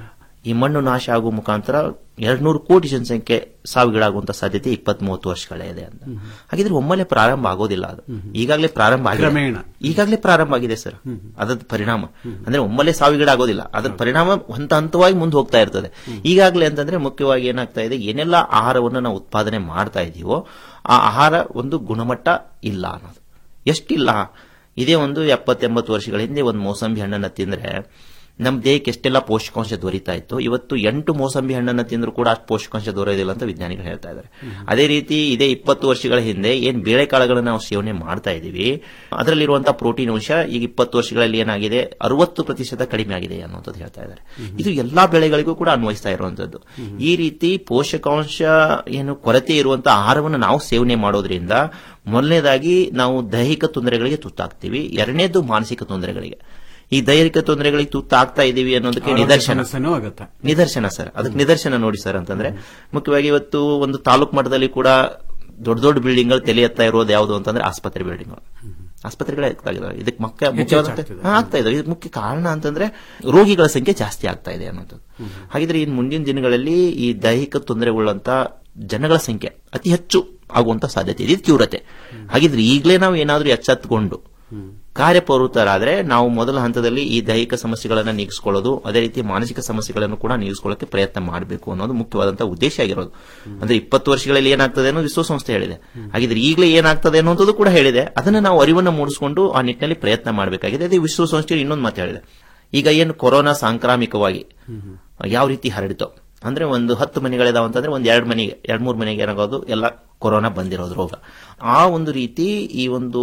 ಈ ಮಣ್ಣು ನಾಶ ಆಗುವ ಮುಖಾಂತರ ಎರಡ್ನೂರು ಕೋಟಿ ಜನಸಂಖ್ಯೆ ಸಾವಿಗೀಡಾಗುವಂತ ಸಾಧ್ಯತೆ ಇಪ್ಪತ್ತ್ ಮೂವತ್ತು ವರ್ಷಗಳೇ ಇದೆ ಅಂತ ಹಾಗಿದ್ರೆ ಒಮ್ಮೆಲೆ ಪ್ರಾರಂಭ ಆಗೋದಿಲ್ಲ ಅದು ಈಗಾಗಲೇ ಪ್ರಾರಂಭ ಆಗಿದೆ ಕ್ರಮೇಣ. ಈಗಾಗಲೇ ಪ್ರಾರಂಭ ಆಗಿದೆ ಸರ್ ಅದರ ಪರಿಣಾಮ ಅಂದ್ರೆ ಒಮ್ಮೆಲೆ ಸಾವಿಗೀಡಾಗೋದಿಲ್ಲ ಅದರ ಪರಿಣಾಮ ಹಂತ ಹಂತವಾಗಿ ಮುಂದೆ ಹೋಗ್ತಾ ಇರ್ತದೆ ಈಗಾಗಲೇ ಅಂತಂದ್ರೆ ಮುಖ್ಯವಾಗಿ ಏನಾಗ್ತಾ ಇದೆ ಏನೆಲ್ಲ ಆಹಾರವನ್ನು ನಾವು ಉತ್ಪಾದನೆ ಮಾಡ್ತಾ ಇದೀವೋ ಆ ಆಹಾರ ಒಂದು ಗುಣಮಟ್ಟ ಇಲ್ಲ ಅನ್ನೋದು ಎಷ್ಟಿಲ್ಲ ಇದೇ ಒಂದು ಎಪ್ಪತ್ತೆಂಬತ್ತು ವರ್ಷಗಳ ಹಿಂದೆ ಒಂದು ಮೋಸಂಬಿ ಹಣ್ಣನ್ನ ತಿಂದ್ರೆ ನಮ್ಮ ದೇಹಕ್ಕೆ ಎಷ್ಟೆಲ್ಲ ಪೋಷಕಾಂಶ ದೊರೀತಾ ಇತ್ತು ಇವತ್ತು ಎಂಟು ಮೋಸಂಬಿ ಹಣ್ಣನ್ನ ತಿಂದ್ರು ಕೂಡ ಅಷ್ಟು ಪೋಷಕಾಂಶ ದೊರೆಯೋದಿಲ್ಲ ಅಂತ ವಿಜ್ಞಾನಿಗಳು ಹೇಳ್ತಾ ಇದ್ದಾರೆ ಅದೇ ರೀತಿ ಇದೇ ಇಪ್ಪತ್ತು ವರ್ಷಗಳ ಹಿಂದೆ ಏನ್ ಬೇಳೆಕಾಳುಗಳನ್ನ ನಾವು ಸೇವನೆ ಮಾಡ್ತಾ ಇದೀವಿ ಅದರಲ್ಲಿರುವಂತಹ ಪ್ರೋಟೀನ್ ಅಂಶ ಈಗ ಇಪ್ಪತ್ತು ವರ್ಷಗಳಲ್ಲಿ ಏನಾಗಿದೆ ಅರವತ್ತು ಪ್ರತಿಶತ ಕಡಿಮೆ ಆಗಿದೆ ಅನ್ನುವಂಥದ್ದು ಹೇಳ್ತಾ ಇದ್ದಾರೆ ಇದು ಎಲ್ಲಾ ಬೆಳೆಗಳಿಗೂ ಕೂಡ ಅನ್ವಯಿಸ್ತಾ ಇರುವಂತದ್ದು ಈ ರೀತಿ ಪೋಷಕಾಂಶ ಏನು ಕೊರತೆ ಇರುವಂತಹ ಆಹಾರವನ್ನು ನಾವು ಸೇವನೆ ಮಾಡೋದ್ರಿಂದ ಮೊದಲನೇದಾಗಿ ನಾವು ದೈಹಿಕ ತೊಂದರೆಗಳಿಗೆ ತುತ್ತಾಗ್ತೀವಿ ಎರಡನೇದು ಮಾನಸಿಕ ತೊಂದರೆಗಳಿಗೆ ಈ ದೈಹಿಕ ತೊಂದರೆಗಳಿಗೆ ತುತ್ತಾಗ್ತಾ ಇದೀವಿ ಅನ್ನೋದಕ್ಕೆ ಆರೋಗ್ಯ ನಿದರ್ಶನ ಸಮಸ್ಯೆನೂ ಆಗತ್ತೆ ನಿದರ್ಶನ ಸರ್ ಅದಕ್ಕೆ ನಿದರ್ಶನ ನೋಡಿ ಸರ್ ಅಂತಂದ್ರೆ ಮುಖ್ಯವಾಗಿ ಇವತ್ತು ಒಂದು ತಾಲೂಕು ಮಟ್ಟದಲ್ಲಿ ಕೂಡ ದೊಡ್ಡ ದೊಡ್ಡ ಬಿಲ್ಡಿಂಗ್ ಗಳು ತಲೆ ಎತ್ತಾ ಇರೋದು ಯಾವುದು ಅಂತಂದ್ರೆ ಆಸ್ಪತ್ರೆ ಬಿಲ್ಡಿಂಗ್ ಆಸ್ಪತ್ರೆಗಳೇ ಆಗ್ತಾ ಇದಾವೆ ಇದಕ್ಕೆ ಮುಖ್ಯ ಮುಖ್ಯವಾದ ಹೆಚ್ಚಾಗ್ತಿದೆ. ಹಾ, ಆಗ್ತಾ ಇದಾವೆ ಇದಕ್ಕೆ ಮುಖ್ಯ ಕಾರಣ ಅಂತಂದ್ರೆ ರೋಗಿಗಳ ಸಂಖ್ಯೆ ಜಾಸ್ತಿ ಆಗ್ತಾ ಇದೆ ಅನ್ನೋದು ಹಾಗಿದ್ರೆ ಇನ್ನು ಮುಂದಿನ ದಿನಗಳಲ್ಲಿ ಈ ದೈಹಿಕ ತೊಂದರೆಗೊಳ್ಳುವಂತ ಜನಗಳ ಸಂಖ್ಯೆ ಅತಿ ಹೆಚ್ಚು ಆಗುವಂತ ಸಾಧ್ಯತೆ ಇದೆ ಇದು ತೀವ್ರತೆ ಹಾಗಿದ್ರೆ ಈಗಲೇ ನಾವು ಏನಾದ್ರೂ ಎಚ್ಚೆತ್ತುಕೊಂಡು ಕಾರ್ಯಪ್ರವೃತ್ತರಾದ್ರೆ ನಾವು ಮೊದಲ ಹಂತದಲ್ಲಿ ಈ ದೈಹಿಕ ಸಮಸ್ಯೆಗಳನ್ನ ನೀಗಿಸ್ಕೊಳ್ಳೋದು ಅದೇ ರೀತಿ ಮಾನಸಿಕ ಸಮಸ್ಯೆಗಳನ್ನು ಕೂಡ ನೀಗಿಸ್ಕೊಳ್ಳೋಕೆ ಪ್ರಯತ್ನ ಮಾಡಬೇಕು ಅನ್ನೋದು ಮುಖ್ಯವಾದಂತಹ ಉದ್ದೇಶ ಆಗಿರೋದು ಅಂದ್ರೆ ಇಪ್ಪತ್ತು ವರ್ಷಗಳಲ್ಲಿ ಏನಾಗ್ತದೆ ಅನ್ನೋದು ವಿಶ್ವಸಂಸ್ಥೆ ಹೇಳಿದೆ ಹಾಗಿದ್ರೆ ಈಗಲೇ ಏನಾಗ್ತದೆ ಅನ್ನೋದು ಕೂಡ ಹೇಳಿದೆ ಅದನ್ನ ನಾವು ಅರಿವನ್ನು ಮೂಡಿಸಿಕೊಂಡು ಆ ನಿಟ್ಟಿನಲ್ಲಿ ಪ್ರಯತ್ನ ಮಾಡಬೇಕಾಗಿದೆ ಅದೇ ವಿಶ್ವಸಂಸ್ಥೆ ಇನ್ನೊಂದು ಮಾತು ಹೇಳಿದೆ ಈಗ ಏನು ಕೊರೋನಾ ಸಾಂಕ್ರಾಮಿಕವಾಗಿ ಯಾವ ರೀತಿ ಹರಡಿತೋ ಅಂದ್ರೆ ಒಂದು ಹತ್ತು ಮನೆಗಳಿದಾವ ಅಂತಂದ್ರೆ ಒಂದ್ ಎರಡು ಮನೆಗೆ ಎರಡ್ ಮೂರು ಮನೆಗೆ ಏನಾಗೋದು ಎಲ್ಲ ಕೊರೋನಾ ಬಂದಿರೋದು ರೋಗ ಆ ಒಂದು ರೀತಿ ಈ ಒಂದು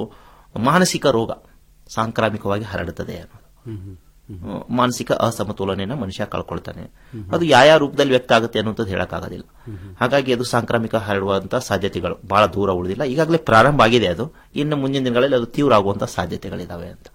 ಮಾನಸಿಕ ರೋಗ ಸಾಂಕ್ರಾಮಿಕವಾಗಿ ಹರಡುತ್ತದೆ ಅನ್ನೋದು ಮಾನಸಿಕ ಅಸಮತೋಲನೆಯನ್ನ ಮನುಷ್ಯ ಕಳ್ಕೊಳ್ತಾನೆ ಅದು ಯಾವ ರೂಪದಲ್ಲಿ ವ್ಯಕ್ತ ಆಗುತ್ತೆ ಅನ್ನೋದು ಹೇಳಕ್ಕಾಗೋದಿಲ್ಲ ಹಾಗಾಗಿ ಅದು ಸಾಂಕ್ರಾಮಿಕ ಹರಡುವಂತ ಸಾಧ್ಯತೆಗಳು ಬಹಳ ದೂರ ಉಳಿದಿಲ್ಲ ಈಗಾಗಲೇ ಪ್ರಾರಂಭ ಆಗಿದೆ ಅದು ಇನ್ನು ಮುಂದಿನ ದಿನಗಳಲ್ಲಿ ಅದು ತೀವ್ರ ಆಗುವಂತ ಸಾಧ್ಯತೆಗಳಿದಾವೆ ಅಂತ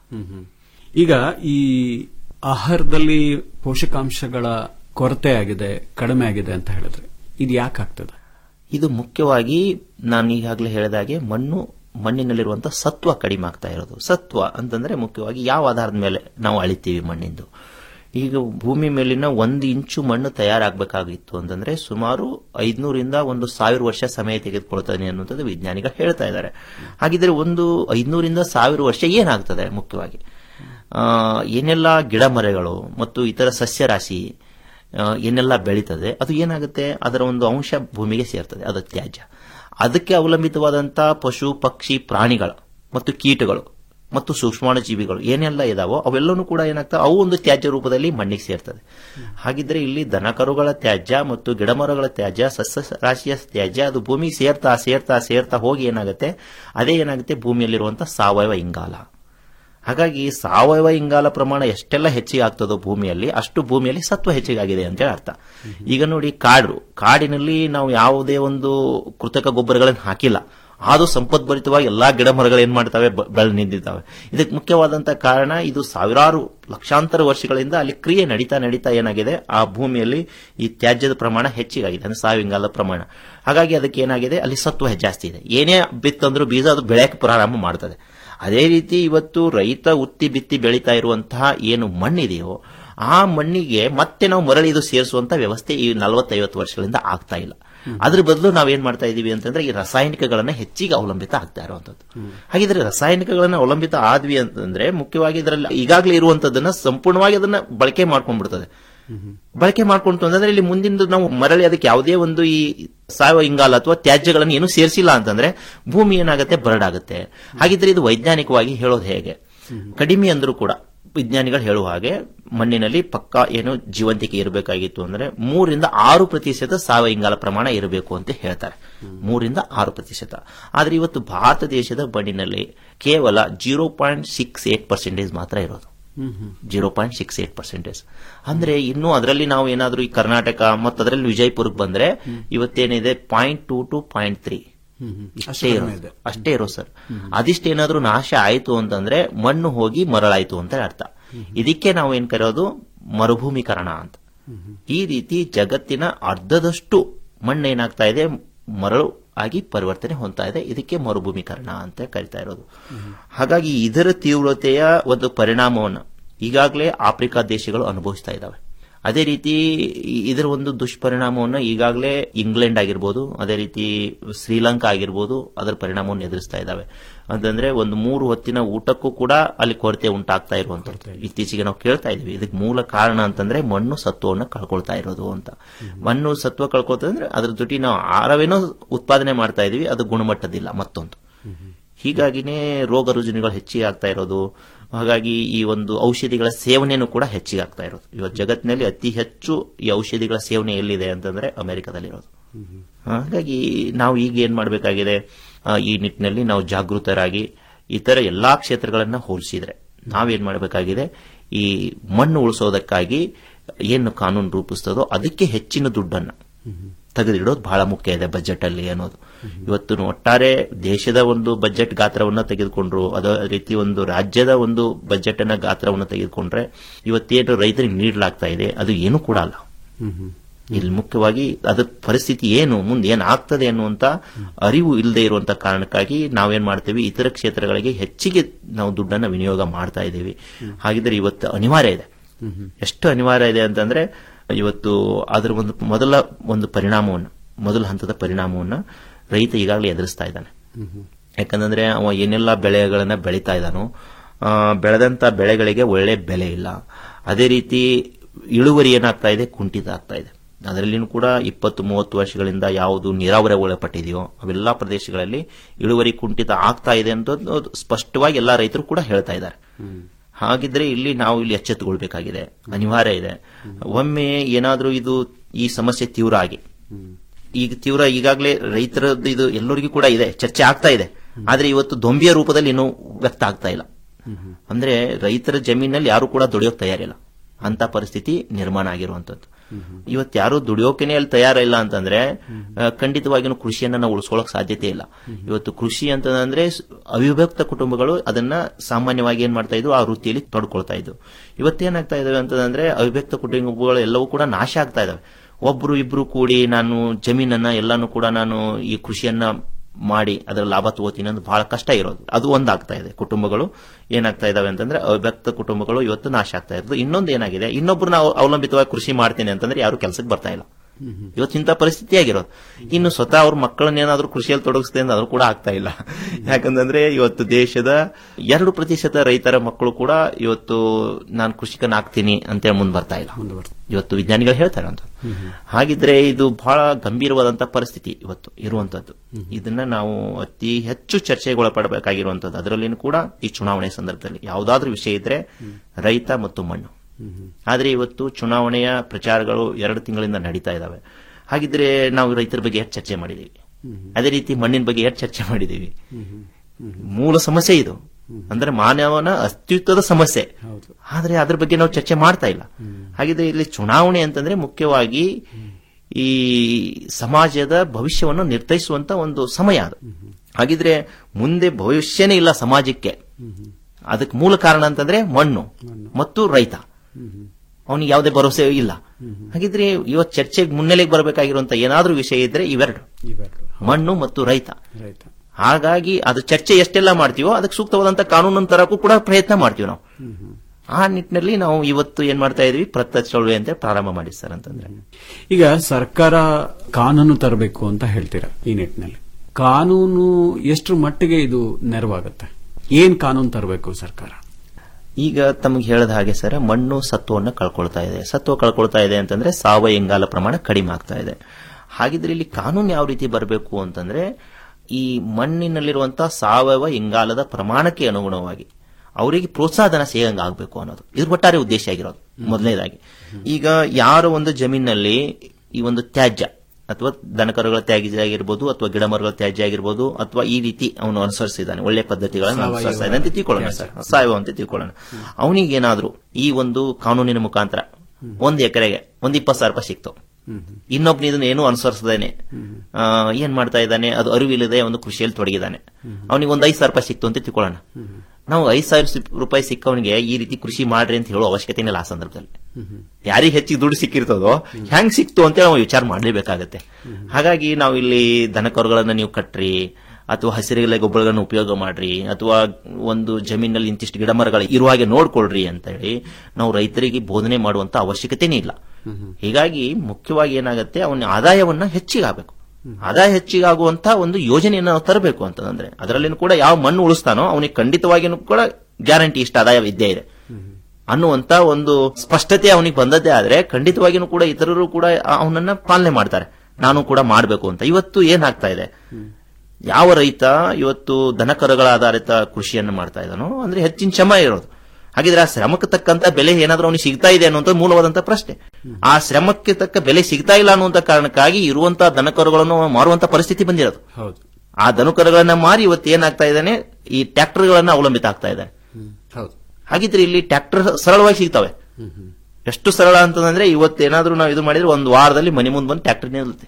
ಈಗ ಈ ಆಹಾರದಲ್ಲಿ ಪೋಷಕಾಂಶಗಳ ಕೊರತೆ ಆಗಿದೆ ಕಡಿಮೆ ಆಗಿದೆ ಅಂತ ಹೇಳಿದ್ರೆ ಇದು ಯಾಕೆ ಆಗ್ತದೆ ಇದು ಮುಖ್ಯವಾಗಿ ನಾನು ಈಗಾಗಲೇ ಹೇಳಿದ ಹಾಗೆ ಮಣ್ಣು ಮಣ್ಣಿನಲ್ಲಿರುವಂತಹ ಸತ್ವ ಕಡಿಮೆ ಆಗ್ತಾ ಇರೋದು ಸತ್ವ ಅಂತಂದ್ರೆ ಮುಖ್ಯವಾಗಿ ಯಾವ ಆಧಾರದ ಮೇಲೆ ನಾವು ಅಳಿತೀವಿ ಮಣ್ಣಿಂದು ಈಗ ಭೂಮಿ ಮೇಲಿನ ಒಂದು ಇಂಚು ಮಣ್ಣು ತಯಾರಾಗಬೇಕಾಗಿತ್ತು ಅಂತಂದ್ರೆ ಸುಮಾರು ಐದ್ನೂರಿಂದ ಒಂದು ಸಾವಿರ ವರ್ಷ ಸಮಯ ತೆಗೆದುಕೊಳ್ತಾನೆ ಅನ್ನುವಂಥದ್ದು ವಿಜ್ಞಾನಿಗಳು ಹೇಳ್ತಾ ಇದ್ದಾರೆ ಹಾಗಿದ್ರೆ ಒಂದು ಐದ್ನೂರಿಂದ ಸಾವಿರ ವರ್ಷ ಏನಾಗ್ತದೆ ಮುಖ್ಯವಾಗಿ ಆ, ಏನೆಲ್ಲ ಗಿಡ ಮರಗಳು ಮತ್ತು ಇತರ ಸಸ್ಯರಾಶಿ ಆ, ಏನೆಲ್ಲ ಬೆಳೀತದೆ ಅದು ಏನಾಗುತ್ತೆ ಅದರ ಒಂದು ಅಂಶ ಭೂಮಿಗೆ ಸೇರ್ತದೆ ಅದು ತ್ಯಾಜ್ಯ ಅದಕ್ಕೆ ಅವಲಂಬಿತವಾದಂತ ಪಶು ಪಕ್ಷಿ ಪ್ರಾಣಿಗಳು ಮತ್ತು ಕೀಟಗಳು ಮತ್ತು ಸೂಕ್ಷ್ಮಾಣು ಜೀವಿಗಳು ಏನೆಲ್ಲ ಇದಾವೋ ಅವೆಲ್ಲನೂ ಕೂಡ ಏನಾಗ್ತವೆ ಅವು ಒಂದು ತ್ಯಾಜ್ಯ ರೂಪದಲ್ಲಿ ಮಣ್ಣಿಗೆ ಸೇರ್ತದೆ ಹಾಗಿದ್ರೆ ಇಲ್ಲಿ ದನಕರುಗಳ ತ್ಯಾಜ್ಯ ಮತ್ತು ಗಿಡಮರಗಳ ತ್ಯಾಜ್ಯ ಸಸ್ಯ ರಾಶಿಯ ತ್ಯಾಜ್ಯ ಅದು ಭೂಮಿಗೆ ಸೇರ್ತಾ ಸೇರ್ತಾ ಸೇರ್ತಾ ಹೋಗಿ ಏನಾಗುತ್ತೆ ಅದೇ ಏನಾಗುತ್ತೆ ಭೂಮಿಯಲ್ಲಿರುವಂತಹ ಸಾವಯವ ಇಂಗಾಲ ಹಾಗಾಗಿ ಸಾವಯವ ಇಂಗಾಲ ಪ್ರಮಾಣ ಎಷ್ಟೆಲ್ಲ ಹೆಚ್ಚಿಗೆ ಆಗ್ತದೋ ಭೂಮಿಯಲ್ಲಿ ಅಷ್ಟು ಭೂಮಿಯಲ್ಲಿ ಸತ್ವ ಹೆಚ್ಚಿಗಾಗಿದೆ ಅಂತ ಹೇಳಿ ಅರ್ಥ ಈಗ ನೋಡಿ ಕಾಡು ಕಾಡಿನಲ್ಲಿ ನಾವು ಯಾವುದೇ ಒಂದು ಕೃತಕ ಗೊಬ್ಬರಗಳನ್ನು ಹಾಕಿಲ್ಲ ಅದು ಸಂಪದ್ಭರಿತವಾಗಿ ಎಲ್ಲಾ ಗಿಡ ಮರಗಳು ಏನ್ ಮಾಡ್ತವೆ ಬ- ಬೆಳೆದು ನಿಂತಿದ್ದಾವೆ ಇದಕ್ಕೆ ಮುಖ್ಯವಾದಂತಹ ಕಾರಣ ಇದು ಸಾವಿರಾರು ಲಕ್ಷಾಂತರ ವರ್ಷಗಳಿಂದ ಅಲ್ಲಿ ಕ್ರಿಯೆ ನಡೀತಾ ನಡೀತಾ ಏನಾಗಿದೆ ಆ ಭೂಮಿಯಲ್ಲಿ ಈ ತ್ಯಾಜ್ಯದ ಪ್ರಮಾಣ ಹೆಚ್ಚಿಗಾಗಿದೆ ಅಂದ್ರೆ ಸಾವಿಂಗಾಲದ ಪ್ರಮಾಣ ಹಾಗಾಗಿ ಅದಕ್ಕೆ ಏನಾಗಿದೆ ಅಲ್ಲಿ ಸತ್ವ ಜಾಸ್ತಿ ಇದೆ ಏನೇ ಬಿತ್ತಂದ್ರೂ ಬೀಜ ಅದು ಬೆಳೆಯಕ್ಕೆ ಪ್ರಾರಂಭ ಮಾಡ್ತದೆ ಅದೇ ರೀತಿ ಇವತ್ತು ರೈತ ಉತ್ತಿ ಬಿತ್ತಿ ಬೆಳೀತಾ ಇರುವಂತಹ ಏನು ಮಣ್ಣಿದೆಯೋ ಆ ಮಣ್ಣಿಗೆ ಮತ್ತೆ ನಾವು ಮರಳಿ ಇದು ಸೇರಿಸುವಂತ ವ್ಯವಸ್ಥೆ ಈ ನಲವತ್ತೈವತ್ತು ವರ್ಷಗಳಿಂದ ಆಗ್ತಾ ಇಲ್ಲ ಅದ್ರ ಬದಲು ನಾವೇನ್ ಮಾಡ್ತಾ ಇದೀವಿ ಅಂತಂದ್ರೆ ಈ ರಾಸಾಯನಿಕಗಳನ್ನ ಹೆಚ್ಚಿಗೆ ಅವಲಂಬಿತ ಆಗ್ತಾ ಇರುವಂತದ್ದು ಹಾಗಿದ್ರೆ ರಾಸಾಯನಿಕಗಳನ್ನ ಅವಲಂಬಿತ ಆದ್ವಿ ಅಂತಂದ್ರೆ ಮುಖ್ಯವಾಗಿ ಇದರಲ್ಲಿ ಈಗಾಗಲೇ ಇರುವಂತದ್ದನ್ನ ಸಂಪೂರ್ಣವಾಗಿ ಅದನ್ನ ಬಳಕೆ ಮಾಡ್ಕೊಂಡ್ಬಿಡ್ತದೆ ಬಳಕೆ ಮಾಡ್ಕೊಂತು ಅಂತಂದ್ರೆ ಇಲ್ಲಿ ಮುಂದಿನ ನಾವು ಮರಳಿ ಅದಕ್ಕೆ ಯಾವುದೇ ಒಂದು ಈ ಸಾವಯವ ಇಂಗಾಲ ಅಥವಾ ತ್ಯಾಜ್ಯಗಳನ್ನು ಏನು ಸೇರಿಸಿಲ್ಲ ಅಂತಂದ್ರೆ ಭೂಮಿ ಏನಾಗುತ್ತೆ ಬರಡಾಗುತ್ತೆ ಹಾಗಿದ್ರೆ ಇದು ವೈಜ್ಞಾನಿಕವಾಗಿ ಹೇಳೋದು ಹೇಗೆ ಕಡಿಮೆ ಅಂದ್ರೂ ಕೂಡ ವಿಜ್ಞಾನಿಗಳು ಹೇಳುವ ಹಾಗೆ ಮಣ್ಣಿನಲ್ಲಿ ಪಕ್ಕಾ ಏನು ಜೀವಂತಿಕೆ ಇರಬೇಕಾಗಿತ್ತು ಅಂದ್ರೆ ಮೂರಿಂದ ಆರು ಪ್ರತಿಶತ ಸಾವಯವ ಇಂಗಾಲ ಪ್ರಮಾಣ ಇರಬೇಕು ಅಂತ ಹೇಳ್ತಾರೆ ಮೂರಿಂದ ಆರು ಪ್ರತಿಶತ ಆದ್ರೆ ಇವತ್ತು ಭಾರತ ದೇಶದ ಮಣ್ಣಿನಲ್ಲಿ ಕೇವಲ zero point six eight percentage ಮಾತ್ರ ಇರೋದು zero point six eight percentage ಅಂದ್ರೆ ಇನ್ನು ಅದರಲ್ಲಿ ನಾವು ಏನಾದ್ರೂ ಈ ಕರ್ನಾಟಕ ಮತ್ತು ಅದರಲ್ಲಿ ವಿಜಯಪುರಕ್ಕೆ ಬಂದ್ರೆ ಇವತ್ತೇನಿದೆ point two to point three ಇಷ್ಟೇ ಇರೋ ಅಷ್ಟೇ ಇರೋ ಸರ್ ಅದಿಷ್ಟೇನಾದ್ರೂ ನಾಶ ಆಯ್ತು ಅಂತಂದ್ರೆ ಮಣ್ಣು ಹೋಗಿ ಮರಳಾಯ್ತು ಅಂತ ಅರ್ಥ ಇದಕ್ಕೆ ನಾವು ಏನ್ ಕರೆಯೋದು ಮರುಭೂಮೀಕರಣ ಅಂತ ಈ ರೀತಿ ಜಗತ್ತಿನ ಅರ್ಧದಷ್ಟು ಮಣ್ಣು ಏನಾಗ್ತಾ ಇದೆ ಮರಳು ಆಗಿ ಪರಿವರ್ತನೆ ಹೊಂದ್ತಾ ಇದೆ ಇದಕ್ಕೆ ಮರುಭೂಮೀಕರಣ ಅಂತ ಕರಿತಾ ಇರೋದು ಹಾಗಾಗಿ ಇದರ ತೀವ್ರತೆಯ ಒಂದು ಪರಿಣಾಮವನ್ನು ಈಗಾಗಲೇ ಆಫ್ರಿಕಾ ದೇಶಗಳು ಅನುಭವಿಸ್ತಾ ಇದ್ದಾವೆ ಅದೇ ರೀತಿ ಈ- ಇದರ ಒಂದು ದುಷ್ಪರಿಣಾಮವನ್ನು ಈಗಾಗಲೇ ಇಂಗ್ಲೆಂಡ್ ಆಗಿರ್ಬೋದು ಅದೇ ರೀತಿ ಶ್ರೀಲಂಕಾ ಆಗಿರ್ಬೋದು ಅದರ ಪರಿಣಾಮವನ್ನು ಎದುರಿಸ್ತಾ ಇದ್ದಾವೆ ಅಂತಂದ್ರೆ ಒಂದು ಮೂರು ಹೊತ್ತಿನ ಊಟಕ್ಕೂ ಕೂಡ ಅಲ್ಲಿ ಕೊರತೆ ಉಂಟಾಗ್ತಾ ಇರುವಂತದ್ದು ಇತ್ತೀಚೆಗೆ ನಾವು ಕೇಳ್ತಾ ಇದೀವಿ ಇದಕ್ಕೆ ಮೂಲ ಕಾರಣ ಅಂತಂದ್ರೆ ಮಣ್ಣು ಸತ್ವವನ್ನು ಕಳ್ಕೊಳ್ತಾ ಇರೋದು ಅಂತ ಮಣ್ಣು ಸತ್ವ ಕಳ್ಕೊಳ್ತಾ ಅಂದ್ರೆ ಅದ್ರ ಜೊತೆ ನಾವು ಆಹಾರವೇನೋ ಉತ್ಪಾದನೆ ಮಾಡ್ತಾ ಇದೀವಿ ಅದು ಗುಣಮಟ್ಟದಿಲ್ಲ ಮತ್ತೊಂದು ಹೀಗಾಗಿನೇ ರೋಗ ರುಜಿನಗಳು ಹೆಚ್ಚಿಗೆ ಆಗ್ತಾ ಇರೋದು ಹಾಗಾಗಿ ಈ ಒಂದು ಔಷಧಿಗಳ ಸೇವನೆನೂ ಕೂಡ ಹೆಚ್ಚಿಗೆ ಆಗ್ತಾ ಇರೋದು ಇವತ್ತು ಜಗತ್ತಿನಲ್ಲಿ ಅತಿ ಹೆಚ್ಚು ಈ ಔಷಧಿಗಳ ಸೇವನೆ ಎಲ್ಲಿದೆ ಅಂತಂದ್ರೆ ಅಮೆರಿಕದಲ್ಲಿರೋದು ಹಾಗಾಗಿ ನಾವು ಈಗ ಏನ್ ಮಾಡಬೇಕಾಗಿದೆ ಈ ನಿಟ್ಟಿನಲ್ಲಿ ನಾವು ಜಾಗೃತರಾಗಿ ಇತರ ಎಲ್ಲಾ ಕ್ಷೇತ್ರಗಳನ್ನ ಹೋಲಿಸಿದ್ರೆ ನಾವೇನ್ ಮಾಡಬೇಕಾಗಿದೆ ಈ ಮಣ್ಣು ಉಳಿಸೋದಕ್ಕಾಗಿ ಏನು ಕಾನೂನು ರೂಪಿಸ್ತದೋ ಅದಕ್ಕೆ ಹೆಚ್ಚಿನ ದುಡ್ಡನ್ನ ತೆಗೆದಿಡೋದು ಬಹಳ ಮುಖ್ಯ ಇದೆ ಬಜೆಟ್ ಅಲ್ಲಿ ಅನ್ನೋದು ಇವತ್ತು ಒಟ್ಟಾರೆ ದೇಶದ ಒಂದು ಬಜೆಟ್ ಗಾತ್ರವನ್ನ ತೆಗೆದುಕೊಂಡ್ರು ಅದೇ ರೀತಿ ಒಂದು ರಾಜ್ಯದ ಒಂದು ಬಜೆಟ್ ಅನ್ನ ಗಾತ್ರವನ್ನು ತೆಗೆದುಕೊಂಡ್ರೆ ಇವತ್ತೇನು ರೈತರಿಗೆ ನೀಡಲಾಗ್ತಾ ಇದೆ ಅದು ಏನು ಕೂಡ ಅಲ್ಲ ಇಲ್ಲಿ ಮುಖ್ಯವಾಗಿ ಅದ್ರ ಪರಿಸ್ಥಿತಿ ಏನು ಮುಂದೆ ಏನ್ ಆಗ್ತದೆ ಅನ್ನುವಂತ ಅರಿವು ಇಲ್ಲದೆ ಇರುವಂತ ಕಾರಣಕ್ಕಾಗಿ ನಾವೇನ್ ಮಾಡ್ತೇವೆ ಇತರ ಕ್ಷೇತ್ರಗಳಿಗೆ ಹೆಚ್ಚಿಗೆ ನಾವು ದುಡ್ಡನ್ನ ವಿನಿಯೋಗ ಮಾಡ್ತಾ ಇದ್ದೀವಿ ಹಾಗಿದ್ರೆ ಇವತ್ತು ಅನಿವಾರ್ಯ ಇದೆ ಎಷ್ಟು ಅನಿವಾರ್ಯ ಇದೆ ಅಂತಂದ್ರೆ ಇವತ್ತು ಅದರ ಒಂದು ಮೊದಲ ಒಂದು ಪರಿಣಾಮವನ್ನು ಮೊದಲ ಹಂತದ ಪರಿಣಾಮವನ್ನು ರೈತ ಈಗಾಗಲೇ ಎದುರಿಸ್ತಾ ಇದ್ದಾನೆ ಯಾಕಂದ್ರೆ ಅವ ಏನೆಲ್ಲ ಬೆಳೆಗಳನ್ನ ಬೆಳೀತಾ ಇದ್ದಾನೋ ಆ, ಬೆಳೆದಂತ ಬೆಳೆಗಳಿಗೆ ಒಳ್ಳೆ ಬೆಲೆ ಇಲ್ಲ ಅದೇ ರೀತಿ ಇಳುವರಿ ಏನಾಗ್ತಾ ಇದೆ ಕುಂಠಿತ ಆಗ್ತಾ ಇದೆ ಅದರಲ್ಲಿನೂ ಕೂಡ ಇಪ್ಪತ್ತು ಮೂವತ್ತು ವರ್ಷಗಳಿಂದ ಯಾವುದು ನೀರಾವರಿ ಒಳಪಟ್ಟಿದೆಯೋ ಅವೆಲ್ಲ ಪ್ರದೇಶಗಳಲ್ಲಿ ಇಳುವರಿ ಕುಂಠಿತ ಆಗ್ತಾ ಇದೆ ಅಂತ ಒಂದು ಸ್ಪಷ್ಟವಾಗಿ ಎಲ್ಲಾ ರೈತರು ಕೂಡ ಹೇಳ್ತಾ ಇದ್ದಾರೆ ಹಾಗಿದ್ರೆ ಇಲ್ಲಿ ನಾವು ಇಲ್ಲಿ ಎಚ್ಚೆತ್ತುಕೊಳ್ಬೇಕಾಗಿದೆ ಅನಿವಾರ್ಯ ಇದೆ ಒಮ್ಮೆ ಏನಾದ್ರೂ ಇದು ಈ ಸಮಸ್ಯೆ ತೀವ್ರ ಆಗಿ ಈಗ ತೀವ್ರ ಈಗಾಗಲೇ ರೈತರದ್ದು ಇದು ಎಲ್ಲರಿಗೂ ಕೂಡ ಇದೆ ಚರ್ಚೆ ಆಗ್ತಾ ಇದೆ ಆದ್ರೆ ಇವತ್ತು ದೊಂಬಿಯ ರೂಪದಲ್ಲಿ ಇನ್ನೂ ವ್ಯಕ್ತ ಆಗ್ತಾ ಇಲ್ಲ ಅಂದ್ರೆ ರೈತರ ಜಮೀನಲ್ಲಿ ಯಾರು ಕೂಡ ದುಡಿಯೋಕ್ ತಯಾರಿಲ್ಲ ಅಂತ ಪರಿಸ್ಥಿತಿ ನಿರ್ಮಾಣ ಆಗಿರುವಂತದ್ದು ಇವತ್ತು ಯಾರು ದುಡಿಯೋಕೆನೆ ಅಲ್ಲಿ ತಯಾರಿಲ್ಲ ಅಂತಂದ್ರೆ ಆ, ಖಂಡಿತವಾಗಿಯೂ ಕೃಷಿಯನ್ನ ನಾವು ಉಳಿಸ್ಕೊಳ್ಳೋಕೆ ಸಾಧ್ಯತೆ ಇಲ್ಲ ಇವತ್ತು ಕೃಷಿ ಅಂತಂದ್ರೆ ಸ್- ಅವಿಭಕ್ತ ಕುಟುಂಬಗಳು ಅದನ್ನ ಸಾಮಾನ್ಯವಾಗಿ ಏನ್ ಮಾಡ್ತಾ ಇದ್ರು ಆ ವೃತ್ತಿಯಲ್ಲಿ ತೊಡ್ಕೊಳ್ತಾ ಇದ್ರು ಇವತ್ತೇನಾಗ್ತಾ ಇದಾವೆ ಅಂತಂದ್ರೆ ಅವಿಭಕ್ತ ಕುಟುಂಬಗಳು ಎಲ್ಲವೂ ಕೂಡ ನಾಶ ಆಗ್ತಾ ಇದಾವೆ ಒಬ್ರು ಇಬ್ರು ಕೂಡಿ ನಾನು ಜಮೀನನ್ನ ಎಲ್ಲಾನು ಕೂಡ ನಾನು ಈ ಕೃಷಿಯನ್ನ ಮಾಡಿ ಅದರ ಲಾಭ ತಗೋತೀನಿ ಅನ್ನೋದು ಬಹಳ ಕಷ್ಟ ಇರೋದು ಅದು ಒಂದಾಗ್ತಾ ಇದೆ ಕುಟುಂಬಗಳು ಏನಾಗ್ತಾ ಇದಾವೆ ಅಂತಂದ್ರೆ ಅವ್ಯಕ್ತ ಕುಟುಂಬಗಳು ಇವತ್ತು ನಾಶ ಆಗ್ತಾ ಇರೋದು ಇನ್ನೊಂದು ಏನಾಗಿದೆ ಇನ್ನೊಬ್ಬರನ್ನ ಅವಲಂಬಿತವಾಗಿ ಕೃಷಿ ಮಾಡ್ತೀನಿ ಅಂತಂದ್ರೆ ಯಾರು ಕೆಲಸಕ್ಕೆ ಬರ್ತಾ ಇಲ್ಲ ಇವತ್ತು ಇಂಥ ಪರಿಸ್ಥಿತಿ ಆಗಿರೋದು ಇನ್ನು ಸ್ವತಃ ಅವ್ರ ಮಕ್ಕಳನ್ನ ಏನಾದ್ರೂ ಕೃಷಿಯಲ್ಲಿ ತೊಡಗಿಸ್ತೆ ಅಂದ್ರೆ ಅದು ಕೂಡ ಆಗ್ತಾ ಇಲ್ಲ ಯಾಕಂತಂದ್ರೆ ಇವತ್ತು ದೇಶದ ಎರಡು ಪ್ರತಿಶತ ರೈತರ ಮಕ್ಕಳು ಕೂಡ ಇವತ್ತು ನಾನು ಕೃಷಿಕನಾಗ್ತೀನಿ ಅಂತ ಮುಂದೆ ಬರ್ತಾ ಇಲ್ಲ ಇವತ್ತು ವಿಜ್ಞಾನಿಗಳು ಹೇಳ್ತಾರೆ ಅಂತ ಹಾಗಿದ್ರೆ ಇದು ಬಹಳ ಗಂಭೀರವಾದಂತಹ ಪರಿಸ್ಥಿತಿ ಇವತ್ತು ಇರುವಂತದ್ದು ಇದನ್ನ ನಾವು ಅತಿ ಹೆಚ್ಚು ಚರ್ಚೆಗೆ ಒಳಪಡಬೇಕಾಗಿರುವಂತದ್ದು ಅದರಲ್ಲಿನೂ ಕೂಡ ಈ ಚುನಾವಣೆ ಸಂದರ್ಭದಲ್ಲಿ ಯಾವುದಾದ್ರೂ ವಿಷಯ ಇದ್ರೆ ರೈತ ಮತ್ತು ಮಣ್ಣು ಆದ್ರೆ ಇವತ್ತು ಚುನಾವಣೆಯ ಪ್ರಚಾರಗಳು ಎರಡು ತಿಂಗಳಿಂದ ನಡೀತಾ ಇದಾವೆ ಹಾಗಿದ್ರೆ ನಾವು ರೈತರ ಬಗ್ಗೆ ಎಷ್ಟು ಚರ್ಚೆ ಮಾಡಿದೀವಿ ಅದೇ ರೀತಿ ಮಣ್ಣಿನ ಬಗ್ಗೆ ಎಷ್ಟು ಚರ್ಚೆ ಮಾಡಿದೀವಿ ಮೂಲ ಸಮಸ್ಯೆ ಇದು ಅಂದ್ರೆ ಮಾನವನ ಅಸ್ತಿತ್ವದ ಸಮಸ್ಯೆ ಆದ್ರೆ ಅದ್ರ ಬಗ್ಗೆ ನಾವು ಚರ್ಚೆ ಮಾಡ್ತಾ ಇಲ್ಲ ಹಾಗಿದ್ರೆ ಇಲ್ಲಿ ಚುನಾವಣೆ ಅಂತಂದ್ರೆ ಮುಖ್ಯವಾಗಿ ಈ ಸಮಾಜದ ಭವಿಷ್ಯವನ್ನು ನಿರ್ಧರಿಸುವಂತ ಒಂದು ಸಮಯ ಅದು ಹಾಗಿದ್ರೆ ಮುಂದೆ ಭವಿಷ್ಯನೇ ಇಲ್ಲ ಸಮಾಜಕ್ಕೆ ಅದಕ್ಕೆ ಮೂಲ ಕಾರಣ ಅಂತಂದ್ರೆ ಮಣ್ಣು ಮತ್ತು ರೈತ ಅವನಿಗೆ ಯಾವುದೇ ಭರವಸೆ ಇಲ್ಲ ಹಾಗಿದ್ರೆ ಇವತ್ತು ಚರ್ಚೆಗೆ ಮುನ್ನೆಲೆಗೆ ಬರಬೇಕಾಗಿರುವಂತ ಏನಾದ್ರೂ ವಿಷಯ ಇದ್ರೆ ಇವೆರಡು ಮಣ್ಣು ಮತ್ತು ರೈತ ರೈತ ಹಾಗಾಗಿ ಅದು ಚರ್ಚೆ ಎಷ್ಟೆಲ್ಲ ಮಾಡ್ತೀವೋ ಅದಕ್ಕೆ ಸೂಕ್ತವಾದಂತ ಕಾನೂನು ತರಕ್ಕೂ ಕೂಡ ಪ್ರಯತ್ನ ಮಾಡ್ತೀವಿ ನಾವು ಆ ನಿಟ್ಟಿನಲ್ಲಿ ನಾವು ಇವತ್ತು ಏನ್ ಮಾಡ್ತಾ ಇದೀವಿ ಪ್ರತ್ತ ಚಳುವೆ ಅಂತ ಪ್ರಾರಂಭ ಮಾಡಿ ಸರ್ ಅಂತಂದ್ರೆ ಈಗ ಸರ್ಕಾರ ಕಾನೂನು ತರಬೇಕು ಅಂತ ಹೇಳ್ತೀರಾ ಈ ನಿಟ್ಟಿನಲ್ಲಿ ಕಾನೂನು ಎಷ್ಟು ಮಟ್ಟಿಗೆ ಇದು ನೆರವಾಗುತ್ತೆ ಏನ್ ಕಾನೂನು ತರಬೇಕು ಸರ್ಕಾರ ಈಗ ತಮಗೆ ಹೇಳದ ಹಾಗೆ ಸರ್ ಮಣ್ಣು ಸತ್ವವನ್ನು ಕಳ್ಕೊಳ್ತಾ ಇದೆ ಸತ್ವ ಕಳ್ಕೊಳ್ತಾ ಇದೆ ಅಂತಂದ್ರೆ ಸಾವ ಇಂಗಾಲ ಪ್ರಮಾಣ ಕಡಿಮೆ ಆಗ್ತಾ ಇದೆ ಹಾಗಿದ್ರೆ ಇಲ್ಲಿ ಕಾನೂನು ಯಾವ ರೀತಿ ಬರಬೇಕು ಅಂತಂದ್ರೆ ಈ ಮಣ್ಣಿನಲ್ಲಿರುವಂತಹ ಸಾವಯವ ಇಂಗಾಲದ ಪ್ರಮಾಣಕ್ಕೆ ಅನುಗುಣವಾಗಿ ಅವರಿಗೆ ಪ್ರೋತ್ಸಾಹಧನ ಸಿಗಂಗ ಆಗಬೇಕು ಅನ್ನೋದು ಇದ್ರ ಒಟ್ಟಾರೆ ಉದ್ದೇಶ ಆಗಿರೋದು ಮೊದಲನೇದಾಗಿ ಈಗ ಯಾರ ಒಂದು ಜಮೀನಿನಲ್ಲಿ ಈ ಒಂದು ತ್ಯಾಜ್ಯ ಅಥವಾ ದನಕರುಗಳ ತ್ಯಾಜ್ಯ ಆಗಿರ್ಬೋದು ಅಥವಾ ಗಿಡ ಮರಗಳ ತ್ಯಾಜ್ಯ ಆಗಿರ್ಬೋದು ಅಥವಾ ಈ ರೀತಿ ಅವನು ಅನುಸರಿಸಿದ್ದಾನೆ ಒಳ್ಳೆ ಪದ್ಧತಿಗಳನ್ನು ಸಾವಯವ ಅನುಸರಿಸ್ತಾ ಇದ್ದಾನೆ ಅಂತ ತಿಳ್ಕೊಳ್ಳೋಣ ಸರ್ ಸಾವಯವ ಅಂತ ತಿಳ್ಕೊಳ್ಳೋಣ ಅವನಿಗೆ ಏನಾದ್ರೂ ಈ ಒಂದು ಕಾನೂನಿನ ಮುಖಾಂತರ ಒಂದ್ ಎಕರೆಗೆ ಒಂದ್ ಇಪ್ಪತ್ತು ಸಾವಿರ ರೂಪಾಯಿ ಸಿಕ್ತು ಇನ್ನೊಬ್ನ ಇದನ್ನ ಏನು ಅನುಸರಿಸದೇನೆ ಆ, ಏನ್ ಮಾಡ್ತಾ ಇದ್ದಾನೆ ಅದು ಅರಿವಿಲ್ಲದೆ ಒಂದು ಕೃಷಿಯಲ್ಲಿ ತೊಡಗಿದ್ದಾನೆ ಅವನಿಗೆ ಒಂದು ಐದು ಸಾವಿರ ರೂಪಾಯಿ ಸಿಕ್ತು ಅಂತ ತಿಳ್ಕೊಳ್ಳೋಣ ನಾವು ಐದು ಸಾವಿರ ಸಿ- ರೂಪಾಯಿ ಸಿಕ್ಕವನಿಗೆ ಈ ರೀತಿ ಕೃಷಿ ಮಾಡ್ರಿ ಅಂತ ಹೇಳೋ ಅವಶ್ಯಕತೆ ಇಲ್ಲ ಆ ಸಂದರ್ಭದಲ್ಲಿ ಯಾರಿಗೆ ಹೆಚ್ಚಿಗೆ ದುಡ್ಡು ಸಿಕ್ಕಿರ್ತದೋ ಹೆಂಗ್ ಸಿಕ್ತು ಅಂತ ನಾವು ವಿಚಾರ ಮಾಡಲೇಬೇಕಾಗತ್ತೆ ಹಾಗಾಗಿ ನಾವು ಇಲ್ಲಿ ದನಕರುಗಳನ್ನ ನೀವು ಕಟ್ರಿ ಅಥವಾ ಹಸಿರೆಲೆ ಗೊಬ್ಬರಗಳನ್ನು ಉಪಯೋಗ ಮಾಡ್ರಿ ಅಥವಾ ಒಂದು ಜಮೀನಲ್ಲಿ ಇಂತಿಷ್ಟು ಗಿಡ ಮರಗಳು ಇರುವ ಹಾಗೆ ನೋಡ್ಕೊಳ್ರಿ ಅಂತ ಹೇಳಿ ನಾವು ರೈತರಿಗೆ ಬೋಧನೆ ಮಾಡುವಂತ ಅವಶ್ಯಕತೆನೇ ಇಲ್ಲ ಹೀಗಾಗಿ ಮುಖ್ಯವಾಗಿ ಏನಾಗುತ್ತೆ ಅವನ ಆದಾಯವನ್ನ ಹೆಚ್ಚಿಗೆ ಆಗಬೇಕು ಆದಾಯ ಹೆಚ್ಚಿಗಾಗುವಂತ ಒಂದು ಯೋಜನೆಯನ್ನು ನಾವು ತರಬೇಕು ಅಂತಂದ್ರೆ ಅದರಲ್ಲಿನೂ ಕೂಡ ಯಾವ ಮಣ್ಣು ಉಳಿಸ್ತಾನೋ ಅವನಿಗೆ ಖಂಡಿತವಾಗಿಯೂ ಕೂಡ ಗ್ಯಾರಂಟಿ ಇಷ್ಟ ಆದಾಯ ಇದ್ದೇ ಇದೆ ಅನ್ನುವಂತ ಒಂದು ಸ್ಪಷ್ಟತೆ ಅವನಿಗೆ ಬಂದದ್ದೇ ಆದ್ರೆ ಖಂಡಿತವಾಗಿಯೂ ಕೂಡ ಇತರರು ಕೂಡ ಅವನನ್ನ ಪಾಲನೆ ಮಾಡ್ತಾರೆ ನಾನು ಕೂಡ ಮಾಡಬೇಕು ಅಂತ ಇವತ್ತು ಏನಾಗ್ತಾ ಇದೆ ಯಾವ ರೈತ ಇವತ್ತು ದನಕರುಗಳ ಆಧಾರಿತ ಕೃಷಿಯನ್ನು ಮಾಡ್ತಾ ಇದ್ದಾನೋ ಅಂದ್ರೆ ಹೆಚ್ಚಿನ ಶ್ರಮ ಇರೋದು ಹಾಗಿದ್ರೆ ಆ ಶ್ರಮಕ್ಕೆ ತಕ್ಕಂತ ಬೆಲೆ ಏನಾದ್ರೂ ಅವನಿಗೆ ಸಿಗ್ತಾ ಇದೆ ಅನ್ನುವಂಥ ಮೂಲವಾದಂತ ಪ್ರಶ್ನೆ ಆ ಶ್ರಮಕ್ಕೆ ತಕ್ಕ ಬೆಲೆ ಸಿಗ್ತಾ ಇಲ್ಲ ಅನ್ನುವಂತ ಕಾರಣಕ್ಕಾಗಿ ಇರುವಂತಹ ದನಕರುಗಳನ್ನು ಮಾರುವಂತ ಪರಿಸ್ಥಿತಿ ಬಂದಿರೋದು ಹೌದು ಆ ದನಕರುಗಳನ್ನ ಮಾರಿ ಇವತ್ತು ಏನಾಗ್ತಾ ಇದ್ದಾನೆ ಈ ಟ್ರ್ಯಾಕ್ಟರ್ಗಳನ್ನ ಅವಲಂಬಿತ ಆಗ್ತಾ ಇದ್ದಾನೆ ಹೌದು ಹಾಗಿದ್ರೆ ಇಲ್ಲಿ ಟ್ರ್ಯಾಕ್ಟರ್ ಸರಳವಾಗಿ ಸಿಗ್ತವೆ ಎಷ್ಟು ಸರಳ ಅಂತಂದ್ರೆ ಇವತ್ತೇನಾದ್ರೂ ನಾವು ಇದು ಮಾಡಿದ್ರೆ ಒಂದು ವಾರದಲ್ಲಿ ಮನೆ ಮುಂದೆ ಬಂದು ಟ್ರ್ಯಾಕ್ಟರ್ ನಿಲ್ಲುತ್ತೆ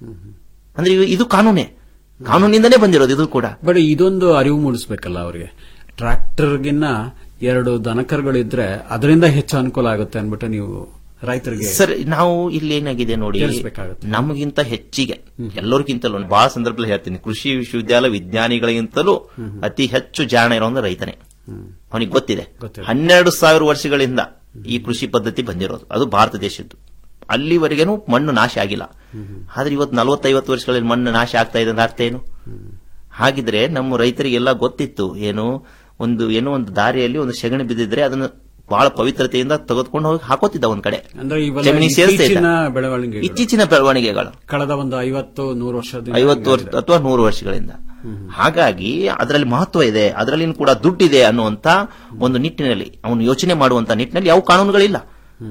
ಅಂದ್ರೆ ಇವು- ಇದು ಕಾನೂನೇ ಕಾನೂನಿಂದನೇ ಬಂದಿರೋದು ಇದು ಕೂಡ ಬಟ್ ಇದೊಂದು ಅರಿವು ಮೂಡಿಸ್ಬೇಕಲ್ಲ ಅವರಿಗೆ ಟ್ರ್ಯಾಕ್ಟರ್ಗಿನ್ನ ಎರಡು ದನಕರುಗಳಿದ್ರೆ ಅದರಿಂದ ಹೆಚ್ಚು ಅನುಕೂಲ ಆಗುತ್ತೆ ಅನ್ಬಿಟ್ಟು ನೀವು ರೈತರಿಗೆ ಸರ್ ನಾವು ಇಲ್ಲಿ ಏನಾಗಿದೆ ನೋಡಿ ತಿಳಿಸ್ಬೇಕಾಗತ್ತೆ. ನಮಗಿಂತ ಹೆಚ್ಚಿಗೆ ಎಲ್ಲರಿಗಿಂತಲೂ ಬಹಳ ಸಂದರ್ಭದಲ್ಲಿ ಹೇಳ್ತೀನಿ ಕೃಷಿ ವಿಶ್ವವಿದ್ಯಾಲಯ ವಿಜ್ಞಾನಿಗಳಿಗಿಂತಲೂ ಅತಿ ಹೆಚ್ಚು ಜಾಣ ಇರೋದು ರೈತನೇ ಅವನಿಗೆ ಗೊತ್ತಿದೆ ಹನ್ನೆರಡು ಸಾವಿರ ವರ್ಷಗಳಿಂದ ಈ ಕೃಷಿ ಪದ್ಧತಿ ಬಂದಿರೋದು ಅದು ಭಾರತ ದೇಶದ್ದು ಅಲ್ಲಿವರೆಗೇನು ಮಣ್ಣು ನಾಶ ಆಗಿಲ್ಲ ಆದ್ರೆ ಇವತ್ತು ನಲವತ್ತೈವತ್ತು ವರ್ಷಗಳಲ್ಲಿ ಮಣ್ಣು ನಾಶ ಆಗ್ತಾ ಇದೆ ಅಂದ್ರೆ ಅರ್ಥ ಏನು ಹಾಗಿದ್ರೆ ನಮ್ಮ ರೈತರಿಗೆಲ್ಲ ಗೊತ್ತಿತ್ತು ಏನು ಒಂದು ಏನೋ ಒಂದು ದಾರಿಯಲ್ಲಿ ಒಂದು ಸೆಗಣಿ ಬಿದ್ದಿದ್ರೆ ಅದನ್ನ ಬಹಳ ಪವಿತ್ರತೆಯಿಂದ ತೆಗೆದುಕೊಂಡು ಹೋಗಿ ಹಾಕೋತಿದ್ದ ಒಂದ್ ಕಡೆ ಅಂದ್ರೆ ಇವೆಲ್ಲ ಜಮೀನಿಗೆ ಸೇರಿಸ್ತಾ ಇದ್ದ. ಇತ್ತೀಚಿನ ಬೆಳವಣಿಗೆ ಇತ್ತೀಚಿನ ಬೆಳವಣಿಗೆಗಳು ಕಳೆದ ಒಂದು ಐವತ್ತು ನೂರು ವರ್ಷದಿಂದ ಐವತ್ತು ವರ್ಷ ಅಥವಾ ನೂರು ವರ್ಷಗಳಿಂದ ಹಾಗಾಗಿ ಅದರಲ್ಲಿ ಮಹತ್ವ ಇದೆ ಅದರಲ್ಲಿ ಕೂಡ ದುಡ್ಡಿದೆ ಅನ್ನುವಂತ ಒಂದು ನಿಟ್ಟಿನಲ್ಲಿ ಅವನು ಯೋಚನೆ ಮಾಡುವಂತ ನಿಟ್ಟಿನಲ್ಲಿ ಯಾವ ಕಾನೂನುಗಳಿಲ್ಲ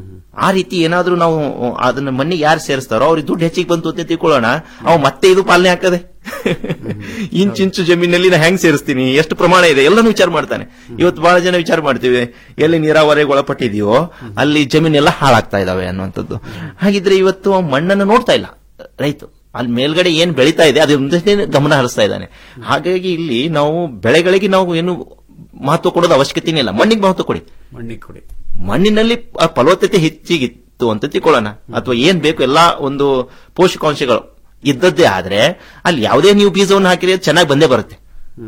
ಆ ರೀತಿ ಏನಾದ್ರೂ ನಾವು ಅದನ್ನ ಮಣ್ಣಿಗೆ ಯಾರು ಸೇರಿಸ್ತಾರೋ ಅವ್ರಿಗೆ ದುಡ್ಡು ಹೆಚ್ಚಿಗೆ ಬಂತು ಅಂತ ತಿಳ್ಕೊಳ್ಳೋಣ ಅವ್ ಮತ್ತೆ ಇದು ಪಾಲನೆ ಹಾಕದೆ ಇಂಚಿಂಚು ಜಮೀನಲ್ಲಿ ನಾ ಹೆಂಗ್ ಸೇರಿಸ್ತೀನಿ ಎಷ್ಟು ಪ್ರಮಾಣ ಇದೆ ಎಲ್ಲನೂ ವಿಚಾರ ಮಾಡ್ತಾನೆ ಇವತ್ತು ಬಹಳ ಜನ ವಿಚಾರ ಮಾಡ್ತೀವಿ ಎಲ್ಲಿ ನೀರಾವರಿಗೆ ಒಳಪಟ್ಟಿದೆಯೋ ಅಲ್ಲಿ ಜಮೀನೆಲ್ಲ ಹಾಳಾಗ್ತಾ ಇದಾವೆ ಅನ್ನುವಂಥದ್ದು ಹಾಗಿದ್ರೆ ಇವತ್ತು ಅವ ಮಣ್ಣನ್ನು ನೋಡ್ತಾ ಇಲ್ಲ ರೈತ ಅಲ್ಲಿ ಮೇಲ್ಗಡೆ ಏನ್ ಬೆಳೀತಾ ಇದೆ ಅದ್ರ ಮುಂದೆ ಗಮನ ಹರಿಸ್ತಾ ಇದ್ದಾನೆ ಹಾಗಾಗಿ ಇಲ್ಲಿ ನಾವು ಬೆಳೆಗಳಿಗೆ ನಾವು ಏನು ಮಹತ್ವ ಕೊಡೋದು ಅವಶ್ಯಕತೆನೇ ಇಲ್ಲ ಮಣ್ಣಿಗೆ ಮಹತ್ವ ಕೊಡಿ ಮಣ್ಣಿಗೆ ಕೊಡಿ ಮಣ್ಣಿನಲ್ಲಿ ಆ ಫಲವತ್ತತೆ ಹೆಚ್ಚಿಗಿತ್ತು ಅಂತ ತಿಳ್ಕೊಳ್ಳೋಣ ಅಥವಾ ಏನ್ ಬೇಕು ಎಲ್ಲಾ ಒಂದು ಪೋಷಕಾಂಶಗಳು ಇದ್ದದ್ದೇ ಆದ್ರೆ ಅಲ್ಲಿ ಯಾವುದೇ ನೀವು ಬೀಜವನ್ನು ಹಾಕಿದ್ರೆ ಅದು ಚೆನ್ನಾಗಿ ಬಂದೇ ಬರುತ್ತೆ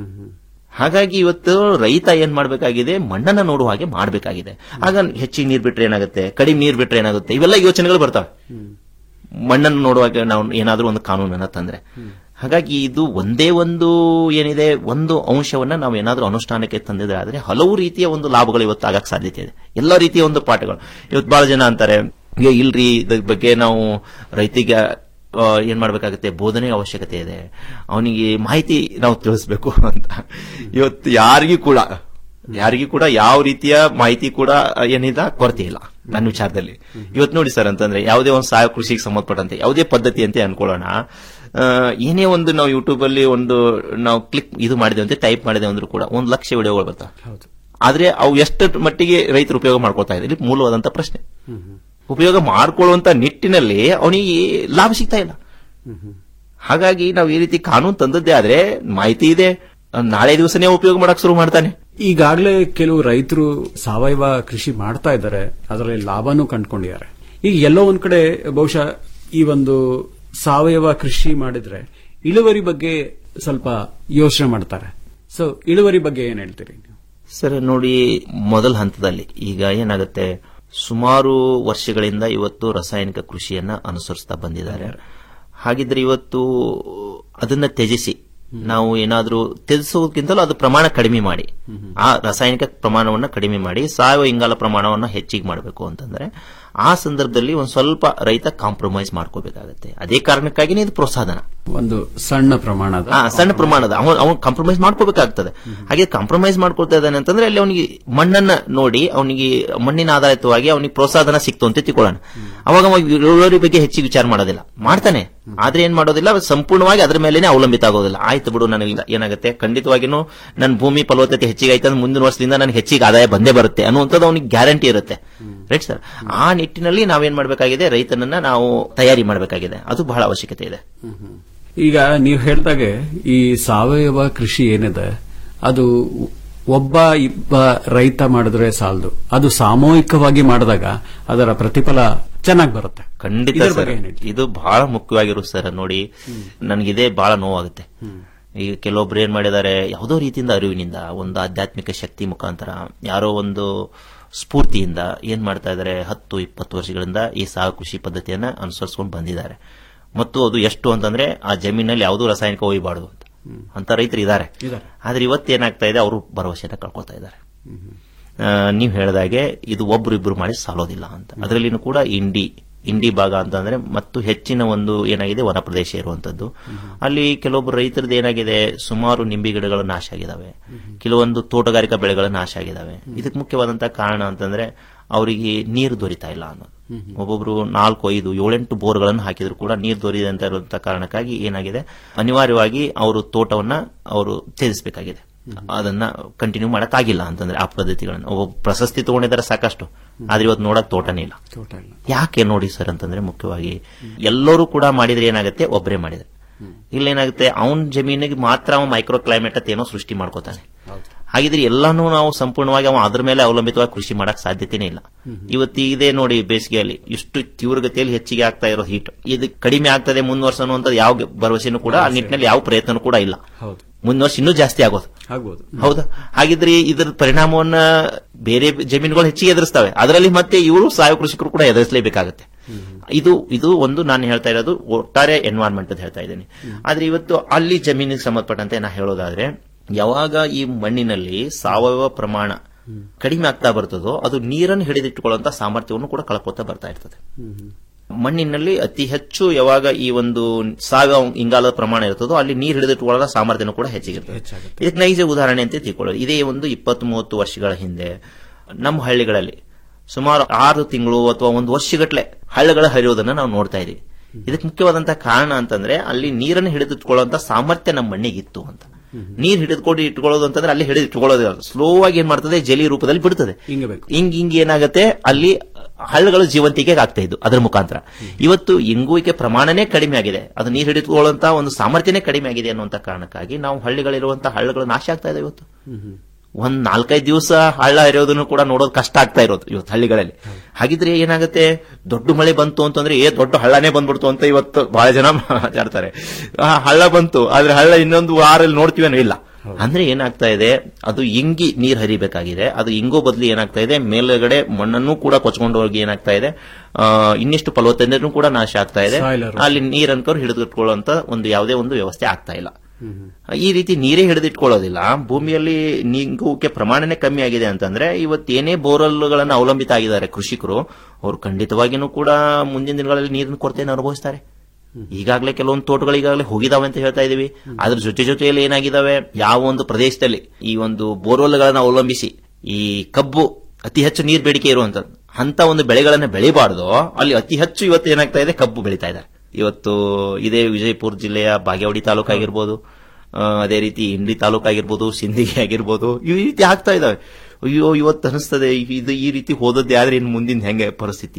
ಹಾಗಾಗಿ ಇವತ್ತು ರೈತ ಏನ್ ಮಾಡಬೇಕಾಗಿದೆ ಮಣ್ಣನ್ನ ನೋಡುವ ಹಾಗೆ ಮಾಡಬೇಕಾಗಿದೆ ಆಗ ಹೆಚ್ಚಿಗೆ ನೀರ್ ಬಿಟ್ರೆ ಏನಾಗುತ್ತೆ ಕಡಿಮೆ ನೀರ್ ಬಿಟ್ರೆ ಏನಾಗುತ್ತೆ ಇವೆಲ್ಲ ಯೋಚನೆಗಳು ಬರ್ತವೆ ಮಣ್ಣನ್ನು ನೋಡುವಾಗ ನಾವು ಏನಾದ್ರೂ ಒಂದು ಕಾನೂನನ್ನ ತಂದ್ರೆ ಹಾಗಾಗಿ ಇದು ಒಂದೇ ಒಂದು ಏನಿದೆ ಒಂದು ಅಂಶವನ್ನ ನಾವು ಏನಾದ್ರೂ ಅನುಷ್ಠಾನಕ್ಕೆ ತಂದಿದ್ರೆ ಆದ್ರೆ ಹಲವು ರೀತಿಯ ಒಂದು ಲಾಭಗಳು ಇವತ್ತು ಆಗಕ್ ಸಾಧ್ಯತೆ ಇದೆ ಎಲ್ಲ ರೀತಿಯ ಒಂದು ಪಾಠಗಳು ಇವತ್ತು ಬಹಳ ಜನ ಅಂತಾರೆ "ಏ, ಇಲ್ರಿ ಇದ್ರ ಬಗ್ಗೆ ನಾವು ರೈತಿಗೆ ಆ, ಏನ್ ಮಾಡ್ಬೇಕಾಗುತ್ತೆ ಬೋಧನೆ ಅವಶ್ಯಕತೆ ಇದೆ ಅವನಿಗೆ ಮಾಹಿತಿ ನಾವು ತಿಳಿಸ್ಬೇಕು ಅಂತ ಇವತ್ತು ಯಾರಿಗೂ ಕೂಡ ಯಾರಿಗೂ ಕೂಡ ಯಾವ ರೀತಿಯ ಮಾಹಿತಿ ಕೂಡ ಏನಿಲ್ಲ ಕೊರತೆ ಇಲ್ಲ ನನ್ನ ವಿಚಾರದಲ್ಲಿ ಇವತ್ತು ನೋಡಿ ಸರ್ ಅಂತಂದ್ರೆ ಯಾವುದೇ ಒಂದು ಸಹಾಯ ಕೃಷಿಗೆ ಸಂಬಂಧಪಟ್ಟಂತೆ ಯಾವುದೇ ಪದ್ಧತಿ ಅಂತ ಅನ್ಕೊಳ್ಳೋಣ ಆ, ಏನೇ ಒಂದು ನಾವು ಯೂಟ್ಯೂಬ್ ಅಲ್ಲಿ ಒಂದು ನಾವು ಕ್ಲಿಕ್ ಇದು ಮಾಡಿದೆ ಅಂತ ಟೈಪ್ ಮಾಡಿದೆ ಅಂದ್ರೂ ಕೂಡ ಒಂದು ಲಕ್ಷ ವಿಡಿಯೋಗಳು ಬರ್ತಾವೆ ಆದ್ರೆ ಅವು ಎಷ್ಟು ಮಟ್ಟಿಗೆ ರೈತರು ಉಪಯೋಗ ಮಾಡ್ಕೊಳ್ತಾ ಇದ್ದಾರೆ ಇಲ್ಲಿ ಮೂಲವಾದಂತ ಪ್ರಶ್ನೆ ಉಪಯೋಗ ಮಾಡ್ಕೊಳ್ಳುವಂತ ನಿಟ್ಟಿನಲ್ಲಿ ಅವನಿಗೆ ಲಾಭ ಸಿಗ್ತಾ ಇಲ್ಲ ಹಾಗಾಗಿ ನಾವು ಈ ರೀತಿ ಕಾನೂನು ತಂದದ್ದೇ ಆದ್ರೆ ಮಾಹಿತಿ ಇದೆ ಅವ್ನು ನಾಳೆ ದಿವಸನೇ ಉಪಯೋಗ ಮಾಡಕ್ ಶುರು ಮಾಡ್ತಾನೆ ಈಗಾಗಲೇ ಕೆಲವು ರೈತರು ಸಾವಯವ ಕೃಷಿ ಮಾಡ್ತಾ ಇದ್ದಾರೆ ಅದರಲ್ಲಿ ಲಾಭನೂ ಕಂಡುಕೊಂಡಿದ್ದಾರೆ ಈಗ ಎಲ್ಲೋ ಒಂದ್ ಕಡೆ ಬಹುಶಃ ಈ ಒಂದು ಸಾವಯವ ಕೃಷಿ ಮಾಡಿದ್ರೆ ಇಳುವರಿ ಬಗ್ಗೆ ಸ್ವಲ್ಪ ಯೋಚನೆ ಮಾಡ್ತಾರೆ ಸೊ ಇಳುವರಿ ಬಗ್ಗೆ ಏನ್ ಹೇಳ್ತೀರಿ ಸರ್ ನೋಡಿ ಮೊದಲ ಹಂತದಲ್ಲಿ ಈಗ ಏನಾಗುತ್ತೆ ಸುಮಾರು ವರ್ಷಗಳಿಂದ ಇವತ್ತು ರಾಸಾಯನಿಕ ಕೃಷಿಯನ್ನ ಅನುಸರಿಸ್ತಾ ಬಂದಿದ್ದಾರೆ ಹಾಗಿದ್ರೆ ಇವತ್ತು ಅದನ್ನ ತ್ಯಜಿಸಿ ನಾವು ಏನಾದ್ರೂ ತ್ಯಜಿಸೋದಕ್ಕಿಂತಲೂ ಅದು ಪ್ರಮಾಣ ಕಡಿಮೆ ಮಾಡಿ ಆ ರಾಸಾಯನಿಕ ಪ್ರಮಾಣವನ್ನ ಕಡಿಮೆ ಮಾಡಿ ಸಾವಯವ ಇಂಗಾಲ ಪ್ರಮಾಣವನ್ನ ಹೆಚ್ಚಿಗೆ ಮಾಡಬೇಕು ಅಂತಂದ್ರೆ ಆ ಸಂದರ್ಭದಲ್ಲಿ ಒಂದ್ ಸ್ವಲ್ಪ ರೈತ ಕಾಂಪ್ರಮೈಸ್ ಮಾಡ್ಕೋಬೇಕಾಗತ್ತೆ ಅದೇ ಕಾರಣಕ್ಕಾಗಿನೇ ಇದು ಪ್ರೋತ್ಸಾಹನ ಒಂದು ಸಣ್ಣ ಪ್ರಮಾಣದ ಆ, ಸಣ್ಣ ಪ್ರಮಾಣದ ಅವನು ಅವನು ಕಾಂಪ್ರಮೈಸ್ ಮಾಡ್ಕೋಬೇಕಾಗ್ತದೆ ಹಾಗೆ ಕಾಂಪ್ರಮೈಸ್ ಮಾಡ್ಕೊಳ್ತಾ ಇದ್ದಾನೆ ಅಂತಂದ್ರೆ ಅಲ್ಲಿ ಅವನಿಗೆ ಮಣ್ಣನ್ನ ನೋಡಿ ಅವನಿಗೆ ಮಣ್ಣಿನ ಆಧಾರಿತವಾಗಿ ಅವನಿಗೆ ಪ್ರೋತ್ಸಾಹನ ಸಿಕ್ತು ಅಂತ ತಿಳ್ಕೊಳ್ಳೋಣ ಅವಾಗ ಅವ ಇಳುವರಿ ಬಗ್ಗೆ ಹೆಚ್ಚಿಗೆ ವಿಚಾರ ಮಾಡೋದಿಲ್ಲ ಮಾಡ್ತಾನೆ ಆದ್ರೆ ಏನ್ ಮಾಡೋದಿಲ್ಲ ಅದು ಸಂಪೂರ್ಣವಾಗಿ ಅದ್ರ ಮೇಲೇನೆ ಅವಲಂಬಿತ ಆಗೋದಿಲ್ಲ ಆಯ್ತು ಬಿಡು ನನಗೆ ಏನಾಗುತ್ತೆ ಖಂಡಿತವಾಗಿನೂ ನನ್ನ ಭೂಮಿ ಫಲವತ್ತತೆ ಹೆಚ್ಚಿಗೆ ಆಯ್ತು ಅಂದ್ರೆ ಮುಂದಿನ ವರ್ಷದಿಂದ ನನಗೆ ಹೆಚ್ಚಿಗೆ ಆದಾಯ ಬಂದೇ ಬರುತ್ತೆ ಅನ್ನುವಂಥದ್ದು ಅವನಿಗೆ ಗ್ಯಾರಂಟಿ ಇರುತ್ತೆ ರೈಟ್ ಸರ್ ಆ ನಿಟ್ಟಿನಲ್ಲಿ ನಾವೇನ್ ಮಾಡಬೇಕಾಗಿದೆ ರೈತನನ್ನ ನಾವು ತಯಾರಿ ಮಾಡಬೇಕಾಗಿದೆ ಅದು ಬಹಳ ಅವಶ್ಯಕತೆ ಇದೆ ಈಗ ನೀವು ಹೇಳ್ದಾಗೆ ಈ ಸಾವಯವ ಕೃಷಿ ಏನಿದೆ ಅದು ಒಬ್ಬ ಇಬ್ಬ ರೈತ ಮಾಡಿದ್ರೆ ಸಾಲದು ಅದು ಸಾಮೂಹಿಕವಾಗಿ ಮಾಡಿದಾಗ ಅದರ ಪ್ರತಿಫಲ ಚೆನ್ನಾಗಿ ಬರುತ್ತೆ ಖಂಡಿತ ಇದ್ರ ಸರ್ ಬಗ್ಗೆ ಏನ್ ಹೇಳ್ತೀರಿ? ಇದು ಬಹಳ ಮುಖ್ಯವಾಗಿರೋ ಸರ್ ನೋಡಿ ನನಗಿದೇ ಬಹಳ ನೋವಾಗುತ್ತೆ ಈಗ ಕೆಲವೊಬ್ರು ಏನ್ ಮಾಡಿದ್ದಾರೆ ಯಾವುದೋ ರೀತಿಯಿಂದ ಅರಿವಿನಿಂದ ಒಂದು ಆಧ್ಯಾತ್ಮಿಕ ಶಕ್ತಿ ಮುಖಾಂತರ ಯಾರೋ ಒಂದು ಸ್ಫೂರ್ತಿಯಿಂದ ಏನ್ ಮಾಡ್ತಾ ಇದ್ದಾರೆ ಹತ್ತು ಇಪ್ಪತ್ತು ವರ್ಷಗಳಿಂದ ಈ ಸಹ ಕೃಷಿ ಪದ್ಧತಿಯನ್ನ ಅನುಸರಿಸ್ಕೊಂಡು ಬಂದಿದ್ದಾರೆ ಮತ್ತು ಅದು ಎಷ್ಟು ಅಂತಂದ್ರೆ ಆ ಜಮೀನಲ್ಲಿ ಯಾವುದೂ ರಾಸಾಯನಿಕ ಒಯ್ಯಬಾರ್ದು ಅಂತ ಅಂತ ರೈತರು ಇದ್ದಾರೆ ಇದಾರೆ. ಆದ್ರೆ ಇವತ್ತೇನಾಗ್ತಾ ಇದೆ ಅವರು ಭರವಸೆನ ಕಳ್ಕೊತಾ ಇದ್ದಾರೆ ನೀವು ಹೇಳಿದಾಗೆ ಇದು ಒಬ್ರು ಇಬ್ರು ಮಾಡಿ ಸಾಲೋದಿಲ್ಲ ಅಂತ ಅದರಲ್ಲಿನೂ ಕೂಡ ಇಂಡಿ ಇಂಡಿ ಭಾಗ ಅಂತಂದ್ರೆ ಮತ್ತು ಹೆಚ್ಚಿನ ಒಂದು ಏನಾಗಿದೆ ವನ ಪ್ರದೇಶ ಇರುವಂತದ್ದು ಅಲ್ಲಿ ಕೆಲವೊಬ್ಬರು ರೈತರದ್ದು ಏನಾಗಿದೆ ಸುಮಾರು ನಿಂಬೆ ಗಿಡಗಳು ನಾಶ ಆಗಿದಾವೆ ಕೆಲವೊಂದು ತೋಟಗಾರಿಕಾ ಬೆಳೆಗಳು ನಾಶ ಆಗಿದಾವೆ ಇದಕ್ಕೆ ಮುಖ್ಯವಾದಂತಹ ಕಾರಣ ಅಂತಂದ್ರೆ ಅವರಿಗೆ ನೀರು ದೊರಿತಾ ಇಲ್ಲ ಅನ್ನೋದು ಒಬ್ಬೊಬ್ರು ನಾಲ್ಕು ಐದು ಏಳೆಂಟು ಬೋರ್ಗಳನ್ನು ಹಾಕಿದ್ರು ಕೂಡ ನೀರು ದೊರೆಯದೆ ಅಂತ ಇರುವಂತಹ ಕಾರಣಕ್ಕಾಗಿ ಏನಾಗಿದೆ ಅನಿವಾರ್ಯವಾಗಿ ಅವರು ತೋಟವನ್ನ ಅವರು ತ್ಯಜಿಸಬೇಕಾಗಿದೆ ಅದನ್ನ ಕಂಟಿನ್ಯೂ ಮಾಡಕ್ಕಾಗಿಲ್ಲ ಅಂತಂದ್ರೆ ಆ ಪದ್ಧತಿಗಳನ್ನ ಒಬ್ಬ ಪ್ರಶಸ್ತಿ ತಗೊಂಡಿದ್ದಾರೆ ಸಾಕಷ್ಟು ಆದ್ರೆ ಇವತ್ತು ನೋಡಕ್ ತೋಟನೇ ಇಲ್ಲ ತೋಟ ಇಲ್ಲ ಯಾಕೆ ನೋಡಿ ಸರ್ ಅಂತಂದ್ರೆ ಮುಖ್ಯವಾಗಿ ಎಲ್ಲರೂ ಕೂಡ ಮಾಡಿದ್ರೆ ಏನಾಗುತ್ತೆ ಒಬ್ಬರೇ ಮಾಡಿದ್ರೆ ಇಲ್ಲೇನಾಗುತ್ತೆ ಅವನ ಜಮೀನಿಗೆ ಮಾತ್ರ ಅವ ಮೈಕ್ರೋ ಕ್ಲೈಮೇಟ್ ಅಂತ ಏನೋ ಸೃಷ್ಟಿ ಮಾಡ್ಕೋತಾನೆ ಹಾಗಿದ್ರೆ ಎಲ್ಲಾನು ನಾವು ಸಂಪೂರ್ಣವಾಗಿ ಅವ ಅದ್ರ ಮೇಲೆ ಅವಲಂಬಿತವಾಗಿ ಕೃಷಿ ಮಾಡಕ್ ಸಾಧ್ಯತೆನೇ ಇಲ್ಲ ಇವತ್ತು ಇದೇ ನೋಡಿ ಬೇಸಿಗೆಯಲ್ಲಿ ಇಷ್ಟು ತೀವ್ರಗತಿಯಲ್ಲಿ ಹೆಚ್ಚಿಗೆ ಆಗ್ತಾ ಇರೋ ಹೀಟ್ ಇದು ಕಡಿಮೆ ಆಗ್ತದೆ ಮುಂದುವರ್ಸ ಅನ್ನುವಂಥದ್ದು ಯಾವ ಭರವಸೆನೂ ಕೂಡ ಆ ನಿಟ್ಟಿನಲ್ಲಿ ಯಾವ ಪ್ರಯತ್ನ ಕೂಡ ಇಲ್ಲ ಹೌದು ಮುಂದಿನ ವರ್ಷ ಇನ್ನೂ ಜಾಸ್ತಿ ಆಗೋದು ಆಗ್ಬೋದು ಹೌದಾ ಹಾಗಿದ್ರೆ ಇದರ ಪರಿಣಾಮವನ್ನ ಬೇರೆ ಜಮೀನುಗಳು ಹೆಚ್ಚಿಗೆ ಎದುರಿಸ್ತವೆ ಅದರಲ್ಲಿ ಮತ್ತೆ ಇವರು ಸಾವಯವ ಕೃಷಿಕರು ಕೂಡ ಎದುರಿಸಲೇಬೇಕಾಗುತ್ತೆ ಇದು ಇದು ಒಂದು ನಾನು ಹೇಳ್ತಾ ಇರೋದು ಒಟ್ಟಾರೆ ಎನ್ವೈರ್ಮೆಂಟ್ ಅಂತ ಹೇಳ್ತಾ ಇದ್ದೀನಿ ಆದ್ರೆ ಇವತ್ತು ಅಲ್ಲಿ ಜಮೀನಿಗೆ ಸಂಬಂಧಪಟ್ಟಂತೆ ನಾ ಹೇಳೋದಾದ್ರೆ ಯಾವಾಗ ಈ ಮಣ್ಣಿನಲ್ಲಿ ಸಾವಯವ ಪ್ರಮಾಣ ಕಡಿಮೆ ಆಗ್ತಾ ಬರ್ತದೋ ಅದು ನೀರನ್ನು ಹಿಡಿದಿಟ್ಟುಕೊಳ್ಳುವಂತ ಸಾಮರ್ಥ್ಯವನ್ನು ಕೂಡ ಕಳ್ಕೊತಾ ಬರ್ತಾ ಇರ್ತದೆ ಮಣ್ಣಿನಲ್ಲಿ ಅತಿ ಹೆಚ್ಚು ಯಾವಾಗ ಈ ಒಂದು ಸಾವಯವ ಇಂಗಾಲದ ಪ್ರಮಾಣ ಇರ್ತದೋ ಅಲ್ಲಿ ನೀರು ಹಿಡಿದಿಟ್ಟುಕೊಳ್ಳೋ ಸಾಮರ್ಥ್ಯನೂ ಕೂಡ ಹೆಚ್ಚಿಗಿರ್ತದೆ ಇದಕ್ಕೆ ನೈಜ ಉದಾಹರಣೆ ಅಂತ ತಿಳ್ಕೊಳ್ಳೋದು ಇದೇ ಒಂದು ಇಪ್ಪತ್ತು ಮೂವತ್ತು ವರ್ಷಗಳ ಹಿಂದೆ ನಮ್ಮ ಹಳ್ಳಿಗಳಲ್ಲಿ ಸುಮಾರು ಆರು ತಿಂಗಳು ಅಥವಾ ಒಂದು ವರ್ಷಗಟ್ಟಲೆ ಹಳ್ಳಗಳ ಹರಿಯೋದನ್ನ ನಾವು ನೋಡ್ತಾ ಇದೀವಿ ಇದಕ್ಕೆ ಮುಖ್ಯವಾದಂತಹ ಕಾರಣ ಅಂತಂದ್ರೆ ಅಲ್ಲಿ ನೀರನ್ನು ಹಿಡಿದಿಟ್ಕೊಳ್ಳುವಂತ ಸಾಮರ್ಥ್ಯ ನಮ್ಮ ಮಣ್ಣಿಗಿತ್ತು ಅಂತ ನೀರ್ ಹಿಡಿದುಕೊಂಡು ಇಟ್ಕೊಳ್ಳೋದು ಅಂತಂದ್ರೆ ಅಲ್ಲಿ ಹಿಡಿದು ಇಟ್ಕೊಳ್ಳೋದು ಸ್ಲೋ ಆಗಿ ಏನ್ ಮಾಡ್ತದೆ ಜಲಿ ರೂಪದಲ್ಲಿ ಬಿಡ್ತದೆ ಹಿಂಗಬೇಕು ಹಿಂಗ್ ಹಿಂಗ್ ಏನಾಗುತ್ತೆ ಅಲ್ಲಿ ಹಳ್ಳಗಳು ಜೀವಂತಿಕೆ ಆಗ್ತಾ ಇದ್ದು ಅದರ ಮುಖಾಂತರ ಇವತ್ತು ಇಂಗುವಿಕೆ ಪ್ರಮಾಣನೇ ಕಡಿಮೆ ಆಗಿದೆ ಅದು ನೀರು ಹಿಡಿದುಕೊಳ್ಳುವಂತ ಒಂದು ಸಾಮರ್ಥ್ಯನೇ ಕಡಿಮೆ ಆಗಿದೆ ಅನ್ನುವಂತ ಕಾರಣಕ್ಕಾಗಿ ನಾವು ಹಳ್ಳಿಗಳಿರುವಂತಹ ಹಳ್ಳಗಳು ನಾಶ ಆಗ್ತಾ ಇದೆ ಇವತ್ತು ಒಂದ್ ನಾಲ್ಕೈದು ದಿವಸ ಹಳ್ಳ ಹರಿಯೋದನ್ನು ಕೂಡ ನೋಡೋದು ಕಷ್ಟ ಆಗ್ತಾ ಇರೋದು ಇವತ್ತು ಹಳ್ಳಿಗಳಲ್ಲಿ ಹಾಗಿದ್ರೆ ಏನಾಗುತ್ತೆ ದೊಡ್ಡ ಮಳೆ ಬಂತು ಅಂತಂದ್ರೆ ಏ ದೊಡ್ಡ ಹಳ್ಳನೇ ಬಂದ್ಬಿಡ್ತು ಅಂತ ಇವತ್ತು ಬಹಳ ಜನ ಮಾತಾಡ್ತಾರೆ ಆ, ಹಳ್ಳ ಬಂತು ಆದ್ರೆ ಹಳ್ಳ ಇನ್ನೊಂದು ವಾರಲ್ಲಿ ನೋಡ್ತೀವೇನೋ ಇಲ್ಲ ಅಂದ್ರೆ ಏನಾಗ್ತಾ ಇದೆ ಅದು ಇಂಗಿ ನೀರ್ ಹರಿಬೇಕಾಗಿದೆ ಅದು ಇಂಗೋ ಬದಲು ಏನಾಗ್ತಾ ಇದೆ ಮೇಲ್ಗಡೆ ಮಣ್ಣನ್ನು ಕೂಡ ಕೊಚ್ಕೊಂಡು ಹೋಗಿ ಏನಾಗ್ತಾ ಇದೆ ಆ, ಇನ್ನಿಷ್ಟು ಫಲವತ್ತತೆನೂ ಕೂಡ ನಾಶ ಆಗ್ತಾ ಇದೆ Soil erosion. ಅಲ್ಲಿ ನೀರ್ ಅನ್ಕೋರು ಹಿಡಿದಿಟ್ಕೊಳ್ಳುವಂತ ಒಂದು ಯಾವುದೇ ಒಂದು ವ್ಯವಸ್ಥೆ ಆಗ್ತಾ ಇಲ್ಲ ಈ ರೀತಿ ನೀರೇ ಹಿಡಿದಿಟ್ಕೊಳ್ಳೋದಿಲ್ಲ ಭೂಮಿಯಲ್ಲಿ ನೀಗುವಿಕೆ ಪ್ರಮಾಣನೇ ಕಮ್ಮಿ ಆಗಿದೆ ಅಂತಂದ್ರೆ ಇವತ್ತೇನೇ ಬೋರ್ವೆಲ್ಗಳನ್ನು ಅವಲಂಬಿತ ಆಗಿದ್ದಾರೆ ಕೃಷಿಕರು ಅವರು ಖಂಡಿತವಾಗಿನೂ ಕೂಡ ಮುಂದಿನ ದಿನಗಳಲ್ಲಿ ನೀರಿನ ಕೊರತೆಯನ್ನು ಅನುಭವಿಸ್ತಾರೆ ಈಗಾಗಲೇ ಕೆಲವೊಂದು ತೋಟಗಳು ಈಗಾಗಲೇ ಹೋಗಿದಾವೆ ಅಂತ ಹೇಳ್ತಾ ಇದೀವಿ ಅದ್ರ ಜೊತೆ ಜೊತೆಯಲ್ಲಿ ಏನಾಗಿದಾವೆ ಯಾವ ಒಂದು ಪ್ರದೇಶದಲ್ಲಿ ಈ ಒಂದು ಬೋರ್ವೆಲ್ಗಳನ್ನು ಅವಲಂಬಿಸಿ ಈ ಕಬ್ಬು ಅತಿ ಹೆಚ್ಚು ನೀರು ಬೇಡಿಕೆ ಇರುವಂತದ್ದು ಅಂತ ಒಂದು ಬೆಳೆಗಳನ್ನ ಬೆಳಿಬಾರ್ದು ಅಲ್ಲಿ ಅತಿ ಹೆಚ್ಚು ಇವತ್ತು ಏನಾಗ್ತಾ ಇದೆ ಕಬ್ಬು ಬೆಳೀತಾ ಇದ್ದಾರೆ ಇವತ್ತು ಇದೇ ವಿಜಯಪುರ ಜಿಲ್ಲೆಯ ಬಾಗೇವಾಡಿ ತಾಲೂಕು ಆಗಿರ್ಬೋದು ಆ, ಅದೇ ರೀತಿ ಇಂಡಿ ತಾಲೂಕು ಆಗಿರ್ಬೋದು ಸಿಂದಗಿ ಆಗಿರ್ಬೋದು ಈ ರೀತಿ ಆಗ್ತಾ ಇದಾವೆ ಅಯ್ಯೋ ಇವತ್ತು ಅನಿಸ್ತದೆ ಇದು ಈ ರೀತಿ ಹೋದದ್ದೇ ಆದ್ರೆ ಇನ್ನು ಮುಂದಿನ ಹೆಂಗೆ ಪರಿಸ್ಥಿತಿ